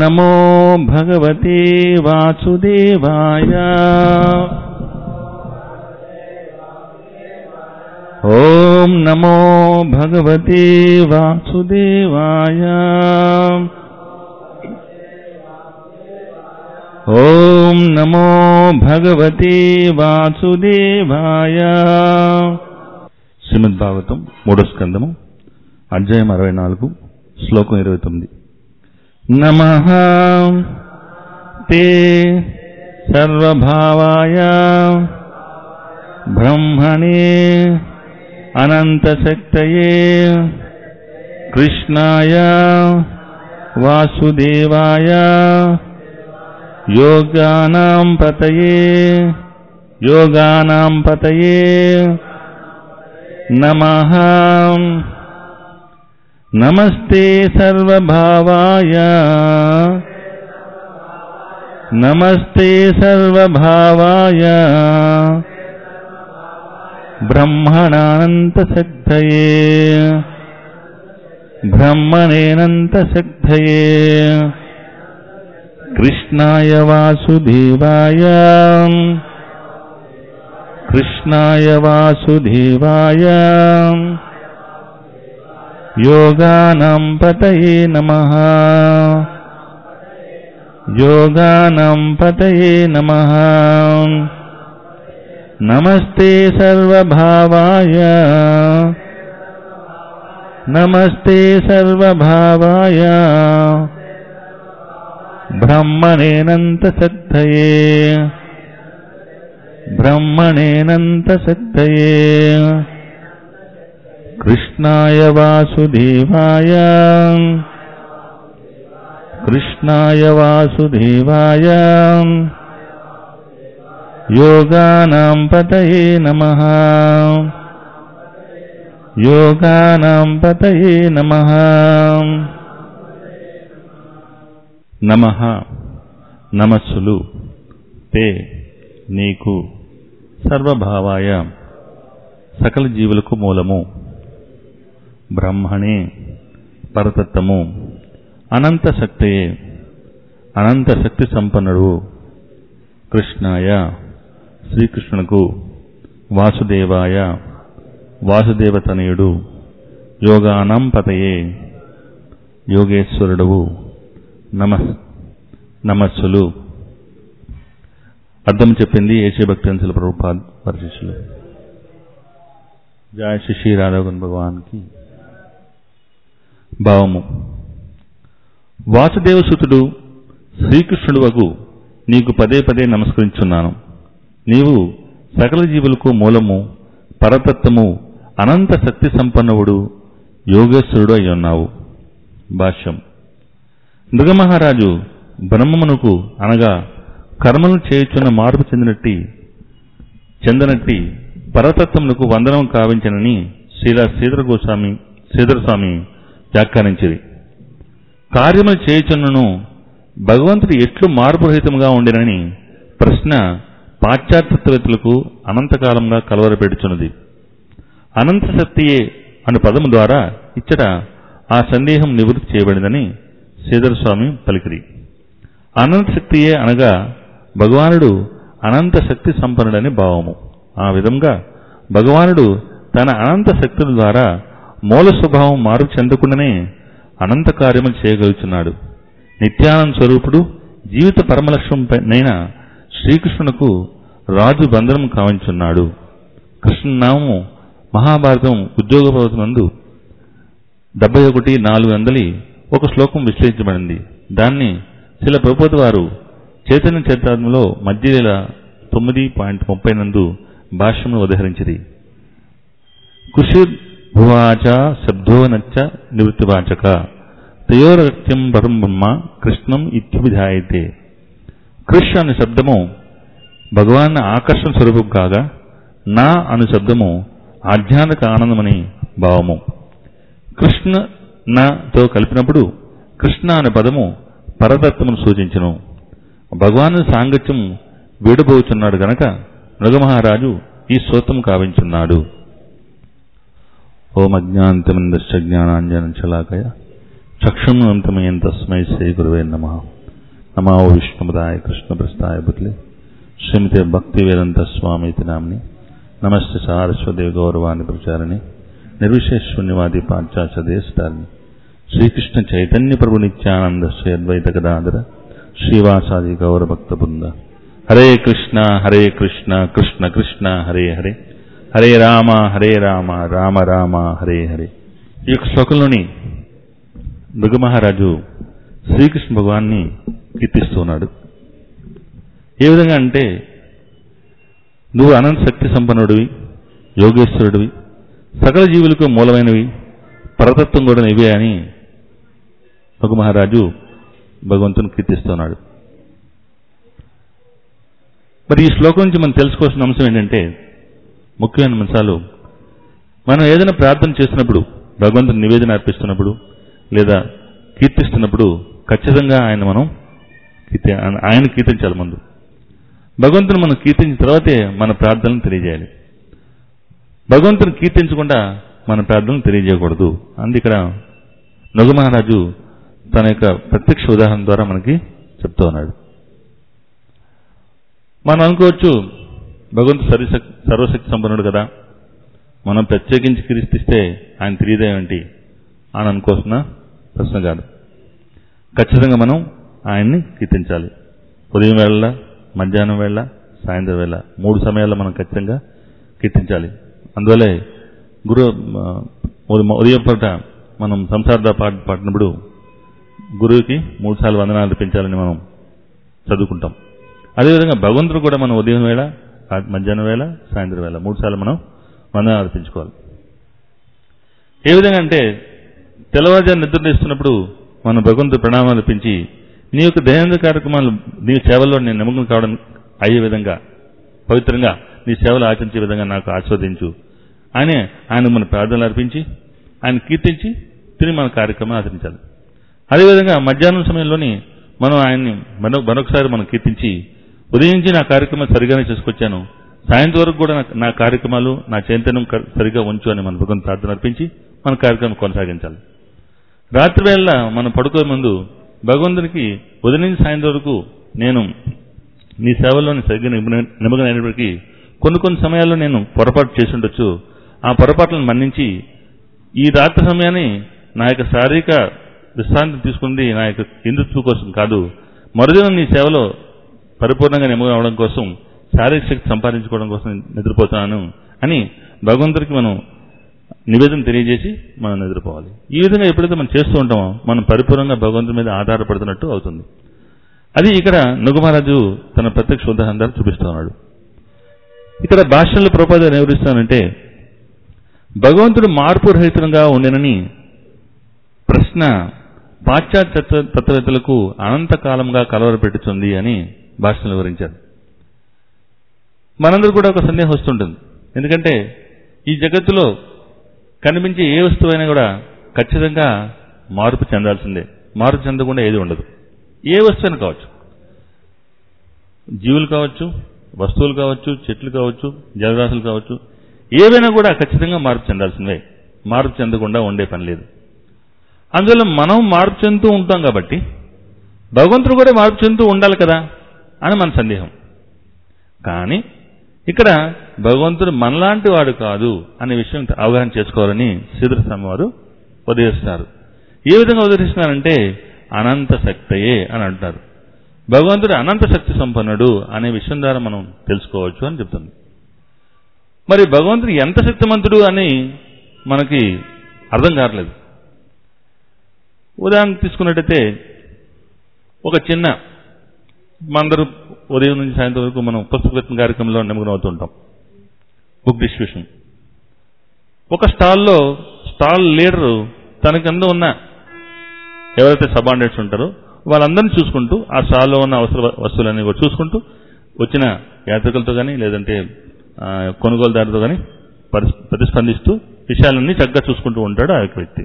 నమో భగవతే వాసుదేవాయ ఓం నమో భగవతే వాసుదేవాయ ఓం నమో భగవతే వాసుదేవాయ శ్రీమద్ భాగవతం మూడో స్కందము అధ్యాయం అరవై నాలుగు శ్లోకం ఇరవై తొమ్మిది నమ తే సర్వభావాయ బ్రహ్మణే అనంతశక్తయే కృష్ణాయ వాసుదేవాయ యోగానాం పతయే యోగానాం పతయే నమః నమస్తే సర్వభావాయ నమస్తే సర్వభావాయ బ్రహ్మణానంతశక్తయే బ్రహ్మణేనంతశక్తయే కృష్ణాయ వాసుదేవాయ కృష్ణాయ వాసుదేవాయ యోగానాం పతయే నమః యోగానాం పతయే నమః నమస్తే సర్వభావాయ నమస్తే సర్వభావాయ బ్రహ్మణేనంతశక్తయే బ్రహ్మణేనంతశక్తయే కృష్ణాయ వాసుదేవాయ కృష్ణాయ వాసుదేవాయ యోగానాం పతయే నమః యోగానాం పతయే నమః నమః నమస్సులు తే నీకు సర్వభావాయ సకల జీవులకు మూలము బ్రహ్మణే పరతత్వము అనంత శక్తియే అనంత శక్తి సంపన్నుడు కృష్ణాయ శ్రీకృష్ణునకు వాసుదేవాయ వాసుదేవతనయుడు యోగానం పతయే యోగేశ్వరుడవు నమ నమస్సులు అర్థం చెప్పింది ఏసీ భక్తి ప్రభుపాద్ వారి శిష్యులు జయ శిశి రాధాగన్ భగవాన్కి భావము వాసుదేవసుతుడు శ్రీకృష్ణుడు వగు నీకు పదే పదే నమస్కరించున్నాను నీవు సకల జీవులకు మూలము పరతత్వము అనంత శక్తి సంపన్నుడు యోగేశ్వరుడు అయి ఉన్నావు భాష్యం మృగమహారాజు బ్రహ్మమునకు అనగా కర్మలు చేయుచున్న మార్పు చెందినట్టి చెందనట్టి పరతత్వమునకు వందనం కావించనని శ్రీలా శ్రీధర గోస్వామి శ్రీధరస్వామి వ్యాఖ్యానించింది కార్యములు చేయుచున్నను భగవంతుడు ఎట్లు మార్పురహితముగా ఉండినని ప్రశ్న పాశ్చాత్యవేత్తలకు అనంతకాలంగా కలవరపెడుచున్నది అనంత శక్తియే అను పదము ద్వారా ఇచ్చట ఆ సందేహం నివృత్తి చేయబడిందని శ్రీధర స్వామి పలికిరి అనంత శక్తియే అనగా భగవానుడు అనంత శక్తి సంపన్నుడని భావము ఆ విధంగా భగవానుడు తన అనంత శక్తుల ద్వారా మూల స్వభావం మార్పు చెందకుండానే అనంత కార్యములు చేయగలుగుతున్నాడు నిత్యానంద స్వరూపుడు జీవిత పరమలక్ష్యంపైన శ్రీకృష్ణునకు రాజు బంధనం కావించున్నాడు కృష్ణనామము మహాభారతం ఉద్యోగ పర్వతమందు డెబ్బై ఒకటి నాలుగు వందలి ఒక శ్లోకం విశ్లేషించబడింది దాన్ని శిల ప్రభుపతి వారు చైతన్య చరిత్రంలో మధ్యలీల తొమ్మిది పాయింట్ ముప్పై నందు భాష్యమును ఉదహరించింది కుషిర్భువాచ శబ్దోనచ్చ నివృత్తివాచక తయోరత్యం పరం బ్రహ్మ కృష్ణం ఇత్యుభిధాయితే కృష్ అనే శబ్దము భగవాన్ ఆకర్షణ స్వరూపం కాగా నా అను శబ్దము ఆధ్యాత్మిక ఆనందమని భావము కృష్ణ నాతో కలిపినప్పుడు కృష్ణ అనే పదము పరతత్వమును సూచించును భగవాను సాంగత్యం వీడబోచున్నాడు గనక మృగమహారాజు ఈ స్తోత్రం కావించున్నాడు ఓం అజ్ఞాంతమందశ్చ జ్ఞానాంజనం చలాకయ చక్షున్వంతమయం తస్మై శ్రీ గురువే నమ నమో విష్ణుపదాయ కృష్ణప్రస్థాయ బుద్లే శ్రీమతే భక్తి వేదంత స్వామి నామ్ని నమస్తే సారస్వదేవి గౌరవాన్ని ప్రచారిణి నిర్విశేష శూన్యవాది పాశ్చాత్య దేశటాన్ని శ్రీకృష్ణ చైతన్య ప్రభు నిత్యానంద శ్రీ అద్వైత గదాధర శ్రీవాసాది గౌరభక్త బృంద హరే కృష్ణ హరే కృష్ణ కృష్ణ కృష్ణ హరే హరే హరే రామ హరే రామ రామ రామ హరే హరే ఈ యొక్క శ్లోకంలోని మృగమహారాజు శ్రీకృష్ణ భగవాన్ని కీర్తిస్తున్నాడు ఏ విధంగా అంటే నువ్వు అనంత శక్తి సంపన్నుడివి యోగేశ్వరుడివి సకల జీవులకు మూలమైనవి పరతత్వం కూడా ఇవే అని మృగమహారాజు భగవంతుని కీర్తిస్తున్నాడు మరి ఈ శ్లోకం నుంచి మనం తెలుసుకోవాల్సిన అంశం ఏంటంటే ముఖ్యమైన అంశాలు మనం ఏదైనా ప్రార్థన చేస్తున్నప్పుడు భగవంతుని నివేదన అర్పిస్తున్నప్పుడు లేదా కీర్తిస్తున్నప్పుడు ఖచ్చితంగా ఆయన మనం కీర్తి ఆయన కీర్తించాలి ముందు భగవంతుని మనం కీర్తించిన తర్వాతే మన ప్రార్థనలు తెలియజేయాలి భగవంతుని కీర్తించకుండా మన ప్రార్థనలు తెలియజేయకూడదు అందు ఇక్కడ నగు మహారాజు తన యొక్క ప్రత్యక్ష ఉదాహరణ ద్వారా మనకి చెప్తూ ఉన్నాడు మనం అనుకోవచ్చు భగవంతుడు సర్వశక్తి సర్వశక్తి సంపన్నుడు కదా మనం ప్రత్యేకించి కీర్తిస్తే ఆయన తెలియదేమేంటి అని అనుకోసిన ప్రశ్న కాదు ఖచ్చితంగా మనం ఆయన్ని కీర్తించాలి ఉదయం వేళ మధ్యాహ్నం వేళ సాయంత్రం వేళ మూడు సమయాల్లో మనం ఖచ్చితంగా కీర్తించాలి అందువల్లే గురు ఉదయం పూట మనం సంసార పాట పాడినప్పుడు గురువుకి మూడు సార్లు వందనాలు అర్పించాలని మనం చదువుకుంటాం అదేవిధంగా భగవంతుడు కూడా మనం ఉదయం వేళ మధ్యాహ్నం వేళ సాయంత్రం వేళ మూడు సార్లు మనం వందనాలు అర్పించుకోవాలి ఏ విధంగా అంటే తెల్లవారుజాము నిద్ర ఇస్తున్నప్పుడు మనం భగవంతుడు ప్రణామాలు అర్పించి నీ యొక్క దైనందిక కార్యక్రమాలు నీ సేవల్లో నేను నిమగ్నం కావడం అయ్యే విధంగా పవిత్రంగా నీ సేవలు ఆచరించే విధంగా నాకు ఆస్వాదించు ఆయనే ఆయన మన ప్రార్థనలు అర్పించి ఆయన కీర్తించి తిరిగి మన కార్యక్రమం ఆచరించాలి అదేవిధంగా మధ్యాహ్నం సమయంలోని మనం ఆయన్ని మరో మరొకసారి మనం కీర్తించి ఉదయించి నా కార్యక్రమం సరిగానే చేసుకొచ్చాను సాయంత్రం వరకు కూడా నా కార్యక్రమాలు నా చైతన్యం సరిగా ఉంచు అని మన భగవంతు ప్రార్థన అర్పించి మన కార్యక్రమం కొనసాగించాలి రాత్రి వేళ మనం పడుకోే ముందు భగవంతునికి ఉదయం నుంచి సాయంత్రం వరకు నేను నీ సేవల్లోని సరిగ్గా నిమగ్నమైనప్పటికీ కొన్ని కొన్ని సమయాల్లో నేను పొరపాటు చేసి ఉండొచ్చు ఆ పొరపాట్లను మన్నించి ఈ రాత్రి సమయాన్ని నా యొక్క శారీరక విశ్రాంతి తీసుకుంది నా యొక్క హిందుత్వ కోసం కాదు మరుదినం నీ సేవలో పరిపూర్ణంగా నిమగ్నం అవడం కోసం శారీరక శక్తి సంపాదించుకోవడం కోసం నిద్రపోతున్నాను అని భగవంతుడికి మనం నివేదన తెలియజేసి మనం నిద్రపోవాలి ఈ విధంగా ఎప్పుడైతే మనం చేస్తూ ఉంటామో మనం పరిపూర్ణంగా భగవంతుడి మీద ఆధారపడుతున్నట్టు అవుతుంది అది ఇక్కడ నుగుమహారాజు తన ప్రత్యక్ష ఉదాహరణ ద్వారా చూపిస్తున్నాడు ఇక్కడ భాషల్లో ప్రపోజల్ వివరిస్తానంటే భగవంతుడు మార్పు రహితంగా ఉండేనని ప్రశ్న పాశ్చాత్య తత్వవేత్తలకు అనంతకాలంగా కలవరపెట్టుతుంది అని భాషను వివరించారు మనందరూ కూడా ఒక సందేహం వస్తుంటుంది ఎందుకంటే ఈ జగత్తులో కనిపించే ఏ వస్తువైనా కూడా ఖచ్చితంగా మార్పు చెందాల్సిందే మార్పు చెందకుండా ఏది ఉండదు ఏ వస్తువైనా కావచ్చు జీవులు కావచ్చు వస్తువులు కావచ్చు చెట్లు కావచ్చు జలరాశులు కావచ్చు ఏవైనా కూడా ఖచ్చితంగా మార్పు చెందాల్సిందే మార్పు చెందకుండా ఉండే పని లేదు అందువల్ల మనం మార్పు చెందుతూ ఉంటాం కాబట్టి భగవంతుడు కూడా మార్పు చెందుతూ ఉండాలి కదా అని మన సందేహం కానీ ఇక్కడ భగవంతుడు మనలాంటి వాడు కాదు అనే విషయం అవగాహన చేసుకోవాలని శ్రీధర స్వామి వారు ఉదయిస్తున్నారు ఏ విధంగా ఉదయిస్తున్నారంటే అనంత శక్తయే అని అంటున్నారు భగవంతుడు అనంత శక్తి సంపన్నుడు అనే విషయం ద్వారా మనం తెలుసుకోవచ్చు అని చెప్తుంది మరి భగవంతుడు ఎంత శక్తిమంతుడు అని మనకి అర్థం కావట్లేదు ఉదాహరణ తీసుకున్నట్టయితే ఒక చిన్న మందరు ఉదయం నుంచి సాయంత్రం వరకు మనం పుస్తక కార్యక్రమంలో నిమగ్నం అవుతుంటాం బుక్ డిస్ట్రిబ్యూషన్ ఒక స్టాల్లో స్టాల్ లీడరు తన కింద ఉన్న ఎవరైతే సబాండేట్స్ ఉంటారో వాళ్ళందరినీ చూసుకుంటూ ఆ స్టాల్లో ఉన్న అవసర వస్తువులన్నీ కూడా చూసుకుంటూ వచ్చిన యాత్రికులతో కానీ లేదంటే కొనుగోలుదారుతో కానీ ప్రతిస్పందిస్తూ విషయాలన్నీ చక్కగా చూసుకుంటూ ఉంటాడు ఆ యొక్క వ్యక్తి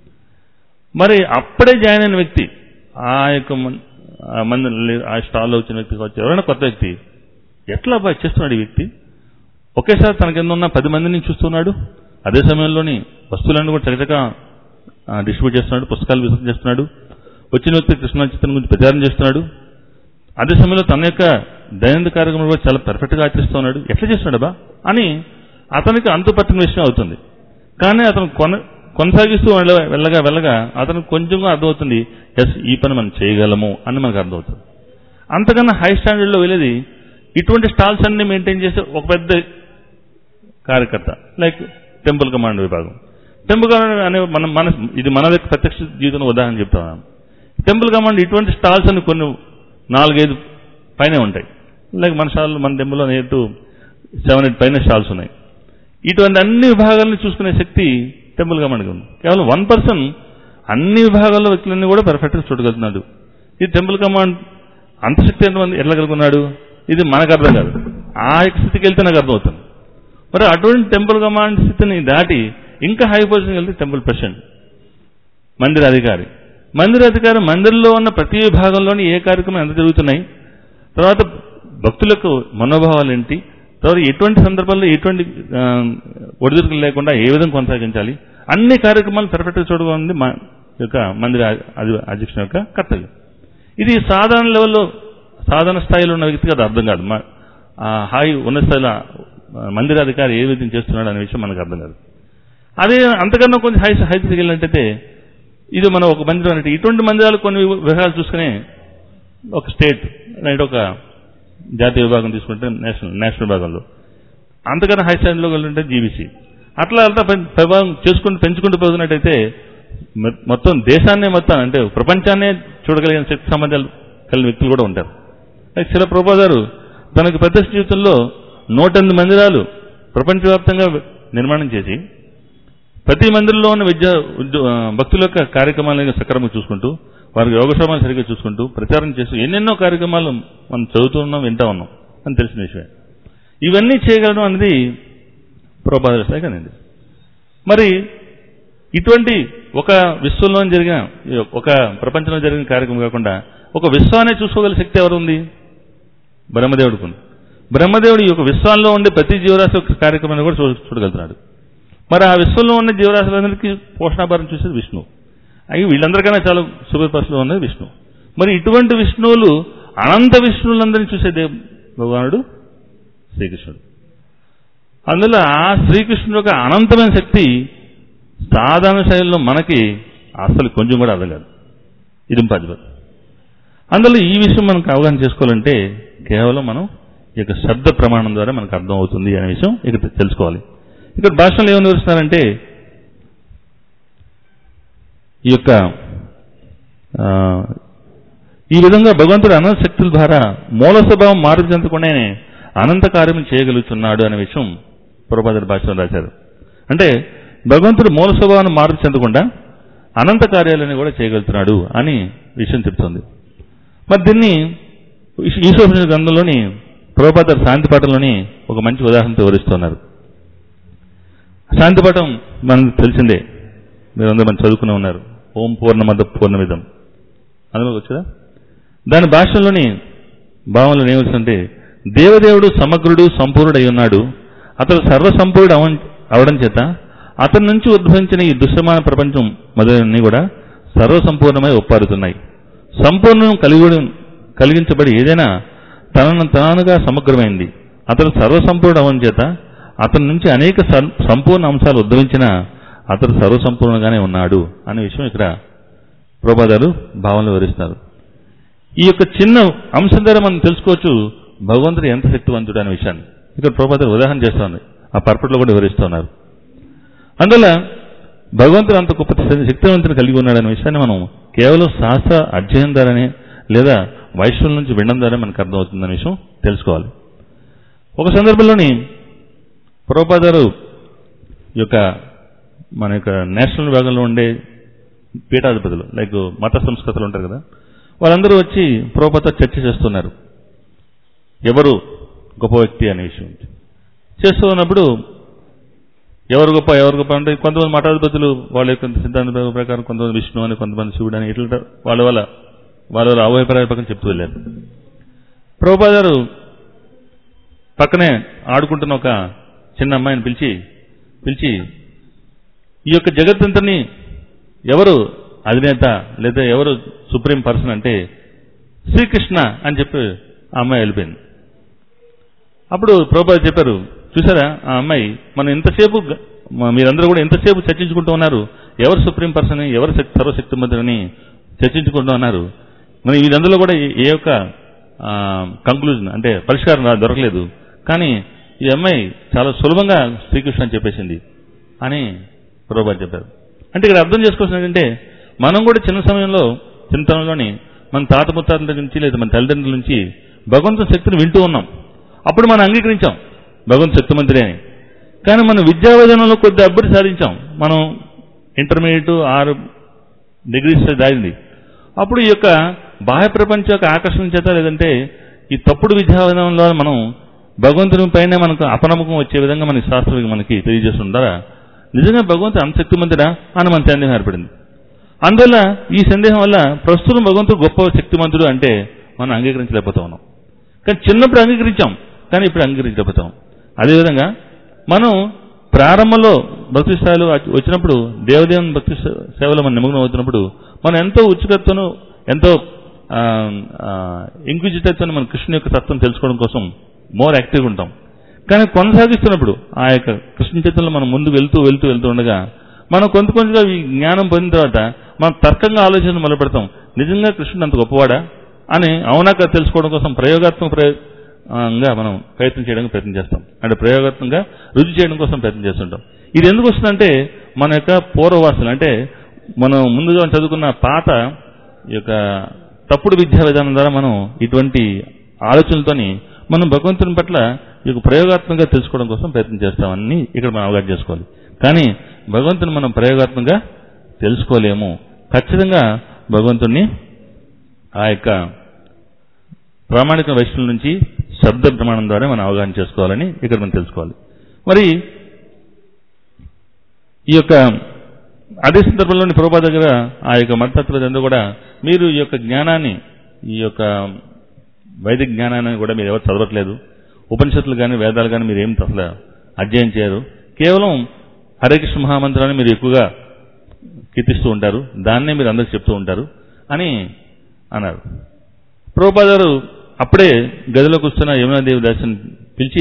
మరి అప్పుడే జాయిన్ అయిన వ్యక్తి ఆ యొక్క మంది ఆ స్టాల్లో వచ్చిన వ్యక్తి కావచ్చు ఎవరైనా కొత్త వ్యక్తి ఎట్లా బాగా చేస్తున్నాడు ఈ వ్యక్తి ఒకేసారి తన కింద ఉన్న పది మందిని చూస్తున్నాడు అదే సమయంలోని వస్తువులన్నీ కూడా చకచక డిస్ట్రిబ్యూట్ చేస్తున్నాడు పుస్తకాలు వితరణ చేస్తున్నాడు వచ్చిన వ్యక్తి కృష్ణ చిత్రం గురించి ప్రచారం చేస్తున్నాడు అదే సమయంలో తన యొక్క దైనందిక కార్యక్రమంలో కూడా చాలా పర్ఫెక్ట్గా ఆచరిస్తూ ఉన్నాడు ఎట్లా చేస్తున్నాడు బా అని అతనికి అంతుపట్టిన విషయం అవుతుంది కానీ అతను కొన కొనసాగిస్తూ వెళ్ళ- వెళ్ళగా వెళ్ళగా అతనికి కొంచెంగా అర్థమవుతుంది ఎస్ ఈ పని మనం చేయగలము అని మనకు అర్థమవుతుంది అంతకన్నా హై స్టాండర్డ్లో వెళ్ళేది ఇటువంటి స్టాల్స్ అన్ని మెయింటైన్ చేసే ఒక పెద్ద కార్యకర్త లైక్ టెంపుల్ కమాండ్ విభాగం టెంపుల్ కమాండ్ అనే మనం మన ఇది మన యొక్క ప్రత్యక్ష జీవితంలో ఉదాహరణ చెప్తాను టెంపుల్ కమాండ్ ఇటువంటి స్టాల్స్ అని కొన్ని నాలుగైదు పైనే ఉంటాయి లైక్ మన స్టాల్ మన టెంపుల్లో నేటు సెవెన్ ఎయిట్ పైన స్టాల్స్ ఉన్నాయి ఇటువంటి అన్ని విభాగాలను చూసుకునే శక్తి టెంపుల్ కమాండ్కి ఉంది కేవలం వన్ పర్సన్ అన్ని విభాగాల్లో వ్యక్తులన్నీ కూడా పర్ఫెక్ట్గా చూడగలుగుతున్నాడు ఈ టెంపుల్ కమాండ్ అంత శక్తి ఎంతమంది ఎట్లా కలుగున్నాడు ఇది మనకు అర్థం కాదు ఆ యొక్క స్థితికి వెళ్తే నాకు అర్థమవుతుంది మరి అటువంటి టెంపుల్ కమాండ్ స్థితిని దాటి ఇంకా హై పొజిషన్ వెళ్తే టెంపుల్ ప్రెసిడెంట్ మందిర అధికారి మందిర అధికారి మందిరంలో ఉన్న ప్రతి విభాగంలోని ఏ కార్యక్రమం ఎంత జరుగుతున్నాయి తర్వాత భక్తులకు మనోభావాలు ఏంటి తర్వాత ఎటువంటి సందర్భాల్లో ఎటువంటి ఆ, ఒడిదుడుకులు లేకుండా ఏ విధంగా కొనసాగించాలి అన్ని కార్యక్రమాలు పర్ఫెక్ట్గా చూడడం మా యొక్క మందిర అధి- అధ్యక్షుని యొక్క కర్తవ్యం ఇది సాధారణ లెవెల్లో సాధారణ స్థాయిలో ఉన్న వ్యక్తికి అది అర్థం కాదు మా ఆ హాయి ఉన్న స్థాయిలో ఆ, మందిరాధికారి ఏ విధంగా చేస్తున్నాడు అనే విషయం మనకు అర్థం కాదు అదే అంతకన్నా కొంచెం హై హై స్థితికి వెళ్ళినట్టయితే ఇది మనం ఒక మందిరం అంటే ఇటువంటి మందిరాలు కొన్ని విభాగాలు చూసుకునే ఒక స్టేట్ అంటే ఒక జాతీయ విభాగం తీసుకుంటే నేషనల్ నేషనల్ విభాగంలో అంతకన్నా హై స్టాండ్లో వెళ్ళింటే జీబీసీ అట్లా అట్లా పెం- ప్రభావం చేసుకుంటూ పెంచుకుంటూ పోతున్నట్టయితే మొ- మొత్తం దేశాన్నే మొత్తం అంటే ప్రపంచాన్నే చూడగలిగిన శక్తి సంబంధాలు కలిగిన వ్యక్తులు కూడా ఉంటారు అయితే శిల ప్రభా గారు తనకు ప్రత్యక్ష జీవితంలో నూట ఎనిమిది మందిరాలు ప్రపంచవ్యాప్తంగా నిర్మాణం చేసి ప్రతి మందిరంలో ఉన్న విద్య ఉద్యో- ఆ, భక్తుల యొక్క కార్యక్రమాలను సక్రమంగా చూసుకుంటూ వారికి యోగక్షేమాలు సరిగ్గా చూసుకుంటూ ప్రచారం చేస్తూ ఎన్నెన్నో కార్యక్రమాలు మనం చదువుతూ ఉన్నాం వింటా ఉన్నాం అని తెలిసిన విషయమే ఇవన్నీ చేయగలడం అనేది ప్రోపాద స్థాయి కానిది మరి ఇటువంటి ఒక విశ్వంలో జరిగిన ఒక ప్రపంచంలో జరిగిన కార్యక్రమం కాకుండా ఒక విశ్వాన్ని చూసుకోగల శక్తి ఎవరు ఉంది బ్రహ్మదేవుడికి ఉంది బ్రహ్మదేవుడు ఈ యొక్క విశ్వాల్లో ఉండే ప్రతి జీవరాశి యొక్క కార్యక్రమాన్ని కూడా చూ చూడగలుగుతున్నాడు మరి ఆ విశ్వంలో ఉన్న జీవరాశులందరికీ పోషణాభారం చూసేది విష్ణు అవి వీళ్ళందరికన్నా చాలా సుపరిపరిలో ఉన్నది విష్ణు మరి ఇటువంటి విష్ణువులు అనంత విష్ణువులందరినీ చూసేదే భగవానుడు శ్రీకృష్ణుడు అందులో ఆ శ్రీకృష్ణుడు యొక్క అనంతమైన శక్తి సాధారణ శైలిలో మనకి అసలు కొంచెం కూడా అర్థం కాదు ఇది ఇంపాసిబుల్ అందులో ఈ విషయం మనకు అవగాహన చేసుకోవాలంటే కేవలం మనం ఈ యొక్క శబ్ద ప్రమాణం ద్వారా మనకు అర్థం అవుతుంది అనే విషయం ఇక్కడ తెలుసుకోవాలి ఇక్కడ భాషలో ఏమని వివరిస్తున్నారంటే ఈ యొక్క ఆ, ఈ విధంగా భగవంతుడు అనంత శక్తుల ద్వారా మూల స్వభావం మార్పు చెందకుండానే అనంత కార్యం చేయగలుగుతున్నాడు అనే విషయం పురపాదరి భాషలో రాశారు అంటే భగవంతుడు మూల స్వభావాన్ని మార్పు చెందకుండా అనంత కార్యాలని కూడా చేయగలుగుతున్నాడు అని విషయం చెప్తుంది మరి దీన్ని ఈశ్వర గ్రంథంలోని ప్రభుపాద శాంతి పాఠంలోని ఒక మంచి ఉదాహరణతో వివరిస్తున్నారు శాంతి పాఠం మనకు తెలిసిందే మీరందరూ మనం చదువుకునే ఉన్నారు ఓం పూర్ణమద పూర్ణమిదం అందులో వచ్చదా దాని భాషలోని భావంలో ఏమవుతుందంటే దేవదేవుడు సమగ్రుడు సంపూర్ణుడై ఉన్నాడు అతడు సర్వసంపూర్ణుడు అవ- అవడం చేత అతని నుంచి ఉద్భవించిన ఈ దృశ్యమాన ప్రపంచం మొదలైనవి కూడా సర్వసంపూర్ణమై ఒప్పారుతున్నాయి సంపూర్ణం కలిగి కలిగించబడి ఏదైనా తనను తానుగా సమగ్రమైంది అతడు సర్వసంపూర్ణ అవడం చేత అతని నుంచి అనేక సం- సంపూర్ణ అంశాలు ఉద్భవించినా అతడు సర్వసంపూర్ణంగానే ఉన్నాడు అనే విషయం ఇక్కడ ప్రోపాదాలు భావనలు వివరిస్తున్నారు ఈ యొక్క చిన్న అంశం ద్వారా మనం తెలుసుకోవచ్చు భగవంతుడు ఎంత శక్తివంతుడు అనే విషయాన్ని ఇక్కడ ప్రోపాదాలు ఉదాహరణ చేస్తోంది ఆ పర్పట్లో కూడా వివరిస్తున్నారు అందువల్ల భగవంతుడు అంత గొప్ప శక్తివంతుని కలిగి ఉన్నాడనే విషయాన్ని మనం కేవలం శాస్త్ర అధ్యయనం ద్వారానే లేదా వైష్ణవుల నుంచి వినడం ద్వారా మనకు అర్థమవుతుందనే విషయం తెలుసుకోవాలి ఒక సందర్భంలోని ప్రోపాదారు యొక్క మన యొక్క నేషనల్ విభాగంలో ఉండే పీఠాధిపతులు లైక్ మత సంస్కృతులు ఉంటారు కదా వాళ్ళందరూ వచ్చి ప్రోపత చర్చ చేస్తున్నారు ఎవరు గొప్ప వ్యక్తి అనే విషయం చేస్తూ ఉన్నప్పుడు ఎవరు గొప్ప ఎవరు గొప్ప అంటే కొంతమంది మఠాధిపతులు వాళ్ళ యొక్క సిద్ధాంత ప్రకారం కొంతమంది విష్ణు అని కొంతమంది శివుడు అని ఇట్లా వాళ్ళ వాళ్ళ వాళ్ళ వాళ్ళ అభిప్రాయాల పక్కన చెప్తూ వెళ్ళారు ప్రభుపాదారు పక్కనే ఆడుకుంటున్న ఒక చిన్న అమ్మాయిని పిలిచి పిలిచి ఈ యొక్క జగత్తంతని ఎవరు అధినేత లేదా ఎవరు సుప్రీం పర్సన్ అంటే శ్రీకృష్ణ అని చెప్పి ఆ అమ్మాయి వెళ్ళిపోయింది అప్పుడు ప్రభుపాద చెప్పారు చూసారా ఆ అమ్మాయి మనం ఎంతసేపు గ- మ- మీరందరూ కూడా ఎంతసేపు చర్చించుకుంటూ ఉన్నారు ఎవరు సుప్రీం పర్సన్ ఎవరు శక్తి సర్వశక్తి మంత్రిని చర్చించుకుంటూ ఉన్నారు మరి వీరందరిలో కూడా ఏ- ఏ యొక్క కంక్లూజన్ అంటే పరిష్కారం రా- దొరకలేదు కానీ ఈ అమ్మాయి చాలా సులభంగా శ్రీకృష్ణ అని చెప్పేసింది అని ప్రభుపాద చెప్పారు అంటే ఇక్కడ అర్థం చేసుకోవాల్సింది ఏంటంటే మనం కూడా చిన్న సమయంలో చిన్నతనంలోని మన తాత ముత్తాతల దగ్గర నుంచి లేదా మన తల్లిదండ్రుల నుంచి భగవంతుని శక్తిని వింటూ ఉన్నాం అప్పుడు మనం అంగీకరించాం భగవంతు శక్తిమంతుడే అని కానీ మనం విద్యా విధానంలో కొద్ది అభివృద్ధి సాధించాం మనం ఇంటర్మీడియట్ ఆరు డిగ్రీస్ దారింది అప్పుడు ఈ యొక్క బాహ్య ప్రపంచ యొక్క ఆకర్షణ చేత లేదంటే ఈ తప్పుడు విద్యా విధానంలో మనం భగవంతుని పైన మనకు అపనమ్మకం వచ్చే విధంగా మనకి శాస్త్రం మనకి తెలియజేస్తుంటారా నిజంగా భగవంతుడు అంత శక్తిమంతుడా అని మన సందేహం ఏర్పడింది అందువల్ల ఈ సందేహం వల్ల ప్రస్తుతం భగవంతుడు గొప్ప శక్తిమంతుడు అంటే మనం అంగీకరించలేకపోతా ఉన్నాం కానీ చిన్నప్పుడు అంగీకరించాం కానీ ఇప్పుడు అంగీకరించలేకపోతాం అదేవిధంగా మనం ప్రారంభంలో భక్తి స్థాయిలో వచ్చినప్పుడు దేవదేవుని భక్తి సే- సేవలో మనం నిమగ్నం అవుతున్నప్పుడు మనం ఎంతో ఉత్సుకతను ఎంతో ఇంక్విజిటివ్తో మన కృష్ణుని యొక్క తత్వం తెలుసుకోవడం కోసం మోర్ యాక్టివ్గా ఉంటాం కానీ కొనసాగిస్తున్నప్పుడు ఆ యొక్క కృష్ణ చైతన్యంలో మనం ముందుకు వెళ్తూ వెళ్తూ వెళ్తూ ఉండగా మనం కొంత కొంచెంగా ఈ జ్ఞానం పొందిన తర్వాత మనం తర్కంగా ఆలోచన మొదలు పెడతాం నిజంగా కృష్ణుడు అంత గొప్పవాడా అని అవునాక తెలుసుకోవడం కోసం ప్రయోగాత్మక ప్రయోగంగా మనం ప్రయత్నం చేయడానికి ప్రయత్నం చేస్తాం అంటే ప్రయోగాత్మకంగా రుచి చేయడం కోసం ప్రయత్నం చేస్తుంటాం ఇది ఎందుకు వస్తుందంటే మన యొక్క పూర్వవాసన అంటే మనం ముందుగా చదువుకున్న పాత ఈ యొక్క తప్పుడు విద్యా విధానం ద్వారా మనం ఇటువంటి ఆలోచనలతోని మనం భగవంతుని పట్ల ఈ యొక్క ప్రయోగాత్మకంగా తెలుసుకోవడం కోసం ప్రయత్నం చేస్తామని ఇక్కడ మనం అవగాహన చేసుకోవాలి కానీ భగవంతుని మనం ప్రయోగాత్మకంగా తెలుసుకోలేము ఖచ్చితంగా భగవంతుణ్ణి ఆ యొక్క ప్రామాణిక వైష్ణవుల నుంచి శబ్ద ప్రమాణం ద్వారా మనం అవగాహన చేసుకోవాలని ఇక్కడ మనం తెలుసుకోవాలి మరి ఈ యొక్క అదే సందర్భంలోని ప్రభుపా దగ్గర ఆ యొక్క మతత్వదంతా కూడా మీరు ఈ యొక్క జ్ఞానాన్ని ఈ యొక్క వైదిక జ్ఞానాన్ని కూడా మీరు ఎవరు చదవట్లేదు ఉపనిషత్తులు కానీ వేదాలు కానీ మీరు ఏం అసలు అధ్యయనం చేయరు కేవలం హరే కృష్ణ మహామంత్రాన్ని మీరు ఎక్కువగా కీర్తిస్తూ ఉంటారు దాన్నే మీరు అందరికి చెప్తూ ఉంటారు అని అన్నారు ప్రభుపాద గారు అప్పుడే గదిలోకి వస్తున్న యమునాదేవి దాసిని పిలిచి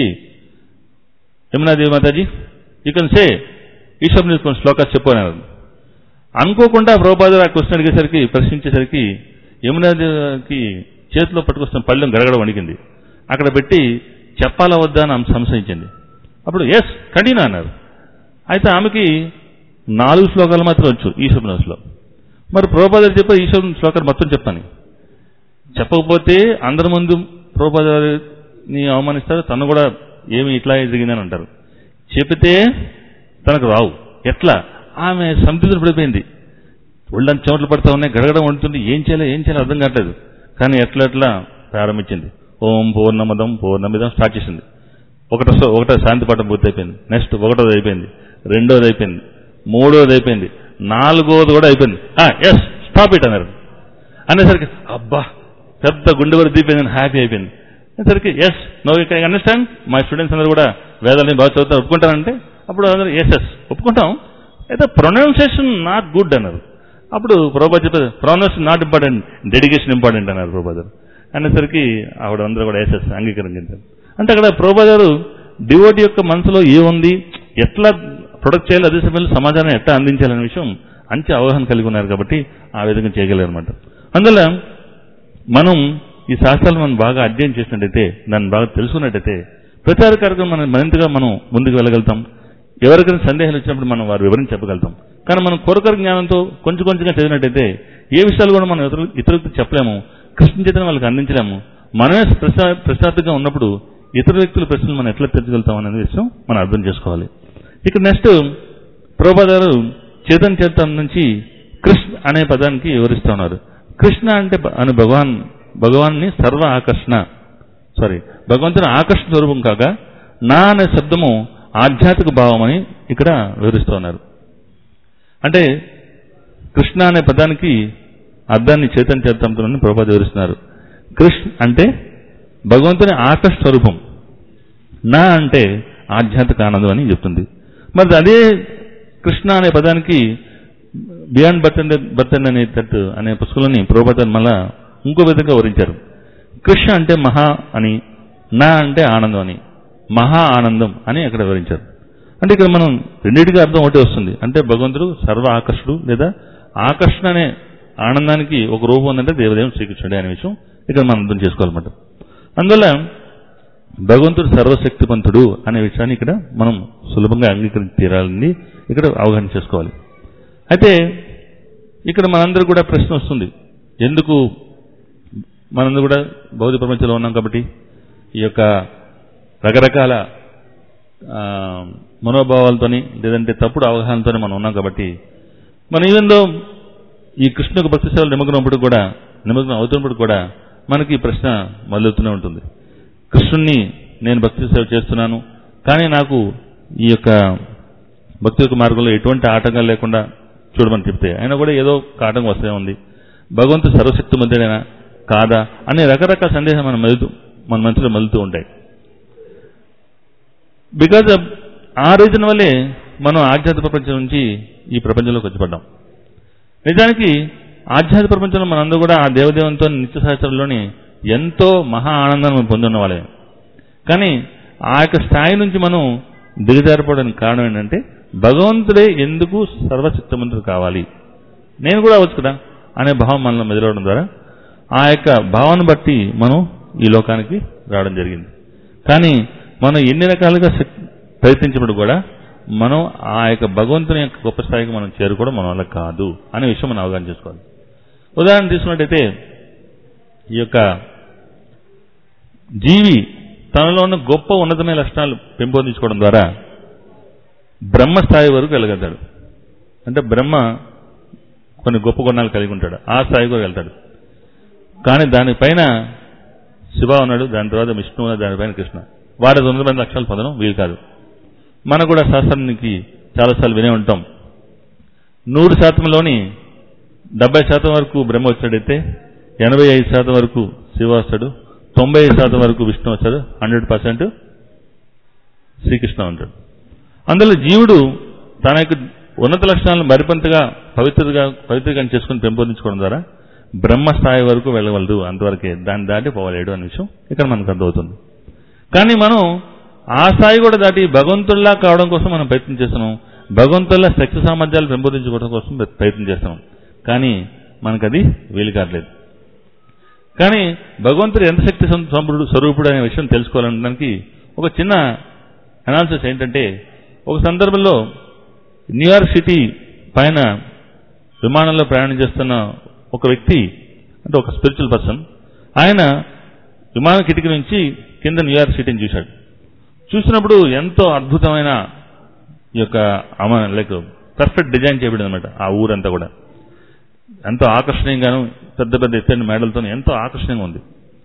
Yamunadevi Mataji you can say Ishwar నుంచి కొన్ని శ్లోకాలు చెప్పు అన్నారు అనుకోకుండా ప్రభుపాద గారు ఆ క్వశ్చన్ అడిగేసరికి ప్రశ్నించేసరికి యమునాదేవికి చేతిలో పట్టుకొస్తున్న పళ్ళెం గడగడ వణికింది అక్కడ పెట్టి చెప్పాలా వద్దా అని ఆమె సంశయించింది అప్పుడు ఎస్ కంటిన్యూ అన్నారు అయితే ఆమెకి నాలుగు శ్లోకాలు మాత్రం వచ్చు ఈశ్వరునిలో మరి ప్రభుపాద చెప్పారు ఈశ్వరుని శ్లోకాలు మొత్తం చెప్పాను చెప్పకపోతే అందరి ముందు ప్రభుపాదని అవమానిస్తారు తను కూడా ఏమి ఇట్లా జరిగిందని అంటారు చెబితే తనకు రావు ఎట్లా ఆమె సంతృప్తి పడిపోయింది ఒళ్ళంత చెమటలు పడతా ఉన్నాయి గడగడం వండుతుంది ఏం చేయాలో ఏం చేయాలో అర్థం కావట్లేదు కానీ ఎట్లా ఎట్లా ప్రారంభించింది ఓం పూర్ణమదం పూర్ణమిదం స్టార్ట్ చేసింది ఒకటో సో- ఒకటో శాంతి పాఠం పూర్తి అయిపోయింది నెక్స్ట్ ఒకటోది అయిపోయింది రెండోది అయిపోయింది మూడోది అయిపోయింది నాలుగోది కూడా అయిపోయింది ఎస్ స్టాప్ ఇట్ అన్నారు అనేసరికి అబ్బా పెద్ద గుండె వరకు దీపోయిందని హ్యాపీ అయిపోయింది అనేసరికి yes no you can understand మా స్టూడెంట్స్ అందరూ కూడా వేదాలని బాగా చదువుతారు ఒప్పుకుంటారంటే అప్పుడు అందరూ ఎస్ ఎస్ ఒప్పుకుంటాం అయితే ప్రొనౌన్సియేషన్ నాట్ గుడ్ అన్నారు అప్పుడు ప్రభా చెప్పారు pronunciation not important dedication important అన్నారు ప్రభా గారు అనేసరికి ఆవిడ అందరూ కూడా ఎస్ ఎస్ అంగీకరించారు అంటే అక్కడ ప్రభా గారు డివోటి యొక్క మనసులో ఏముంది ఎట్లా ప్రొడక్ట్ చేయాలి అదే సమయంలో సమాజాన్ని ఎట్లా అందించాలనే విషయం మంచి అవగాహన కలిగి ఉన్నారు కాబట్టి ఆ విధంగా చేయగలరు అనమాట అందువల్ల మనం ఈ శాస్త్రాలు మనం బాగా అధ్యయనం చేసినట్టయితే దాన్ని బాగా తెలుసుకున్నట్టయితే ప్రచార కార్యక్రమం మనం మరింతగా మనం ముందుకు వెళ్ళగలుగుతాం ఎవరికైనా సందేహాలు వచ్చినప్పుడు మనం వారు వివరించి చెప్పగలుగుతాం కానీ మనం కొరకర జ్ఞానంతో కొంచెం కొంచెంగా చదివినట్టయితే ఏ విషయాలు కూడా మనం ఇతరులు ఇతరులకు చెప్పలేము కృష్ణ చేతను వాళ్ళకి అందించలేము మనమే ప్రశ్న ప్రశ్నార్థంగా ఉన్నప్పుడు ఇతర వ్యక్తుల ప్రశ్నలు మనం ఎట్లా తెచ్చగలుగుతాం అనే విషయం మనం అర్థం చేసుకోవాలి ఇక నెక్స్ట్ ప్రభుపాదారు చేతన్ చేతం నుంచి కృష్ణ అనే పదానికి వివరిస్తున్నారు కృష్ణ అంటే బ- అని భగవాన్ భగవాన్ని సర్వ ఆకర్షణ సారీ భగవంతుని ఆకర్షణ స్వరూపం కాగా నా అనే శబ్దము ఆధ్యాత్మిక భావం అని ఇక్కడ వివరిస్తున్నారు అంటే కృష్ణ అనే పదానికి అర్థాన్ని చైతన్య చేతంతో ప్రభుపాద వివరిస్తున్నారు కృష్ణ అంటే భగవంతుని ఆకర్షణ స్వరూపం నా అంటే ఆధ్యాత్మిక ఆనందం అని చెప్తుంది మరి అదే కృష్ణ అనే పదానికి బియాండ్ బర్తన్ బర్తన్ అనేటట్టు అనే పుస్తకంలోని ప్రభుత్వం మళ్ళా ఇంకో విధంగా వివరించారు కృష్ణ అంటే మహా అని నా అంటే ఆనందం అని మహా ఆనందం అని అక్కడ వివరించారు అంటే ఇక్కడ మనం రెండింటికి అర్థం ఒకటే వస్తుంది అంటే భగవంతుడు సర్వ ఆకర్షుడు లేదా ఆకర్షణ అనే ఆనందానికి ఒక రూపం ఉందంటే దేవదేవుడు శ్రీకృష్ణుడే అనే విషయం ఇక్కడ మనం అర్థం చేసుకోవాలన్నమాట అందువల్ల భగవంతుడు సర్వశక్తివంతుడు అనే విషయాన్ని ఇక్కడ మనం సులభంగా అంగీకరించి తీరాలని ఇక్కడ అవగాహన చేసుకోవాలి అయితే ఇక్కడ మనందరూ కూడా ప్రశ్న వస్తుంది ఎందుకు మనందరూ కూడా భౌతిక ప్రపంచంలో ఉన్నాం కాబట్టి ఈ యొక్క రకరకాల ఆ, మనోభావాలతోని లేదంటే తప్పుడు అవగాహనతోని మనం ఉన్నాం కాబట్టి మనం ఈవెందో ఈ కృష్ణుకు భక్తి సేవలు నిమగ్నప్పుడు కూడా నిమగ్నం అవుతున్నప్పుడు కూడా మనకి ఈ ప్రశ్న మొదలవుతూనే ఉంటుంది కృష్ణుణ్ణి నేను భక్తి సేవ చేస్తున్నాను కానీ నాకు ఈ యొక్క భక్తి యొక్క మార్గంలో ఎటువంటి ఆటంకాలు లేకుండా చూడమని చెప్తే అయినా కూడా ఏదో ఒక ఆటంకం వస్తే ఉంది భగవంతుడు సర్వశక్తి మంతుడేనా కాదా అనే రకరకాల సందేహం మన మెలుతూ మన మనసులో మలుతూ ఉంటాయి బికాజ్ ఆ రీజన్ వల్లే మనం ఆధ్యాత్మిక ప్రపంచం నుంచి ఈ ప్రపంచంలోకి వచ్చి పడ్డాం నిజానికి ఆధ్యాత్మిక ప్రపంచంలో మనందరూ కూడా ఆ దేవదేవంతో నిత్య సహచరంలోని ఎంతో మహా ఆనందాన్ని మనం పొంది ఉన్న వాళ్ళే కానీ ఆ యొక్క స్థాయి నుంచి మనం దిగజారిపోవడానికి కారణం ఏంటంటే భగవంతుడే ఎందుకు సర్వశక్తిమంతుడు కావాలి నేను కూడా అవచ్చు కదా అనే భావం మనలో మెదలవడం ద్వారా ఆ యొక్క భావన బట్టి మనం ఈ లోకానికి రావడం జరిగింది కానీ మనం ఎన్ని రకాలుగా శక్- ప్రయత్నించినప్పుడు కూడా మనం ఆ యొక్క భగవంతుని యొక్క గొప్ప స్థాయికి మనం చేరుకోవడం మన వల్ల కాదు అనే విషయం మనం అవగాహన చేసుకోవాలి ఉదాహరణ తీసుకున్నట్టయితే ఈ యొక్క జీవి తనలో ఉన్న గొప్ప ఉన్నతమైన లక్షణాలు పెంపొందించుకోవడం ద్వారా బ్రహ్మ స్థాయి వరకు వెళ్ళగలుగుతాడు అంటే బ్రహ్మ కొన్ని గొప్ప గుణాలు కలిగి ఉంటాడు ఆ స్థాయి కూడా వెళ్తాడు కానీ దానిపైన శివ ఉన్నాడు దాని తర్వాత విష్ణు ఉన్నాడు దానిపైన కృష్ణ వారి ఉన్నతమైన లక్షణాలు పొందడం వీలు కాదు మనకు కూడా శాస్త్రానికి చాలాసార్లు వినే ఉంటాం నూరు శాతంలోని డెబ్బై శాతం వరకు బ్రహ్మ వచ్చాడైతే ఎనభై ఐదు శాతం వరకు శివ వస్తాడు తొంభై ఐదు శాతం వరకు విష్ణు వస్తాడు హండ్రెడ్ పర్సెంట్ శ్రీకృష్ణ ఉంటాడు అందులో జీవుడు తన యొక్క ఉన్నత లక్షణాలను మరిపంతగా పవిత్రగా పవిత్రీకరణ చేసుకుని పెంపొందించుకోవడం ద్వారా బ్రహ్మ స్థాయి వరకు వెళ్ళగలదు అంతవరకే దాన్ని దాటి పోవలేడు అనే విషయం ఇక్కడ మనకు అర్థమవుతుంది కానీ మనం ఆ స్థాయి కూడా దాటి భగవంతుల్లా కావడం కోసం మనం ప్రయత్నం చేస్తున్నాం భగవంతుల్లా శక్తి సామర్థ్యాలు పెంపొందించుకోవడం కోసం ప్రయత్నం చేస్తున్నాం కానీ మనకు అది వీలు కావట్లేదు కానీ భగవంతుడు ఎంత శక్తి సం- సంపూర్ణుడు స్వరూపుడు అనే విషయం తెలుసుకోవాలనడానికి ఒక చిన్న అనాలిసిస్ ఏంటంటే ఒక సందర్భంలో న్యూయార్క్ సిటీ పైన విమానంలో ప్రయాణం చేస్తున్న ఒక వ్యక్తి అంటే ఒక స్పిరిచువల్ పర్సన్ ఆయన విమాన కిటికీ నుంచి కింద న్యూయార్క్ సిటీని చూశాడు చూసినప్పుడు ఎంతో అద్భుతమైన ఈ యొక్క లైక్ పర్ఫెక్ట్ డిజైన్ చేయబడింది అనమాట ఆ ఊరంతా కూడా ఎంతో ఆకర్షణీయంగాను పెద్ద పెద్ద ఎత్తైన మేడలతో ఎంతో ఆకర్షణీయంగా ఉంది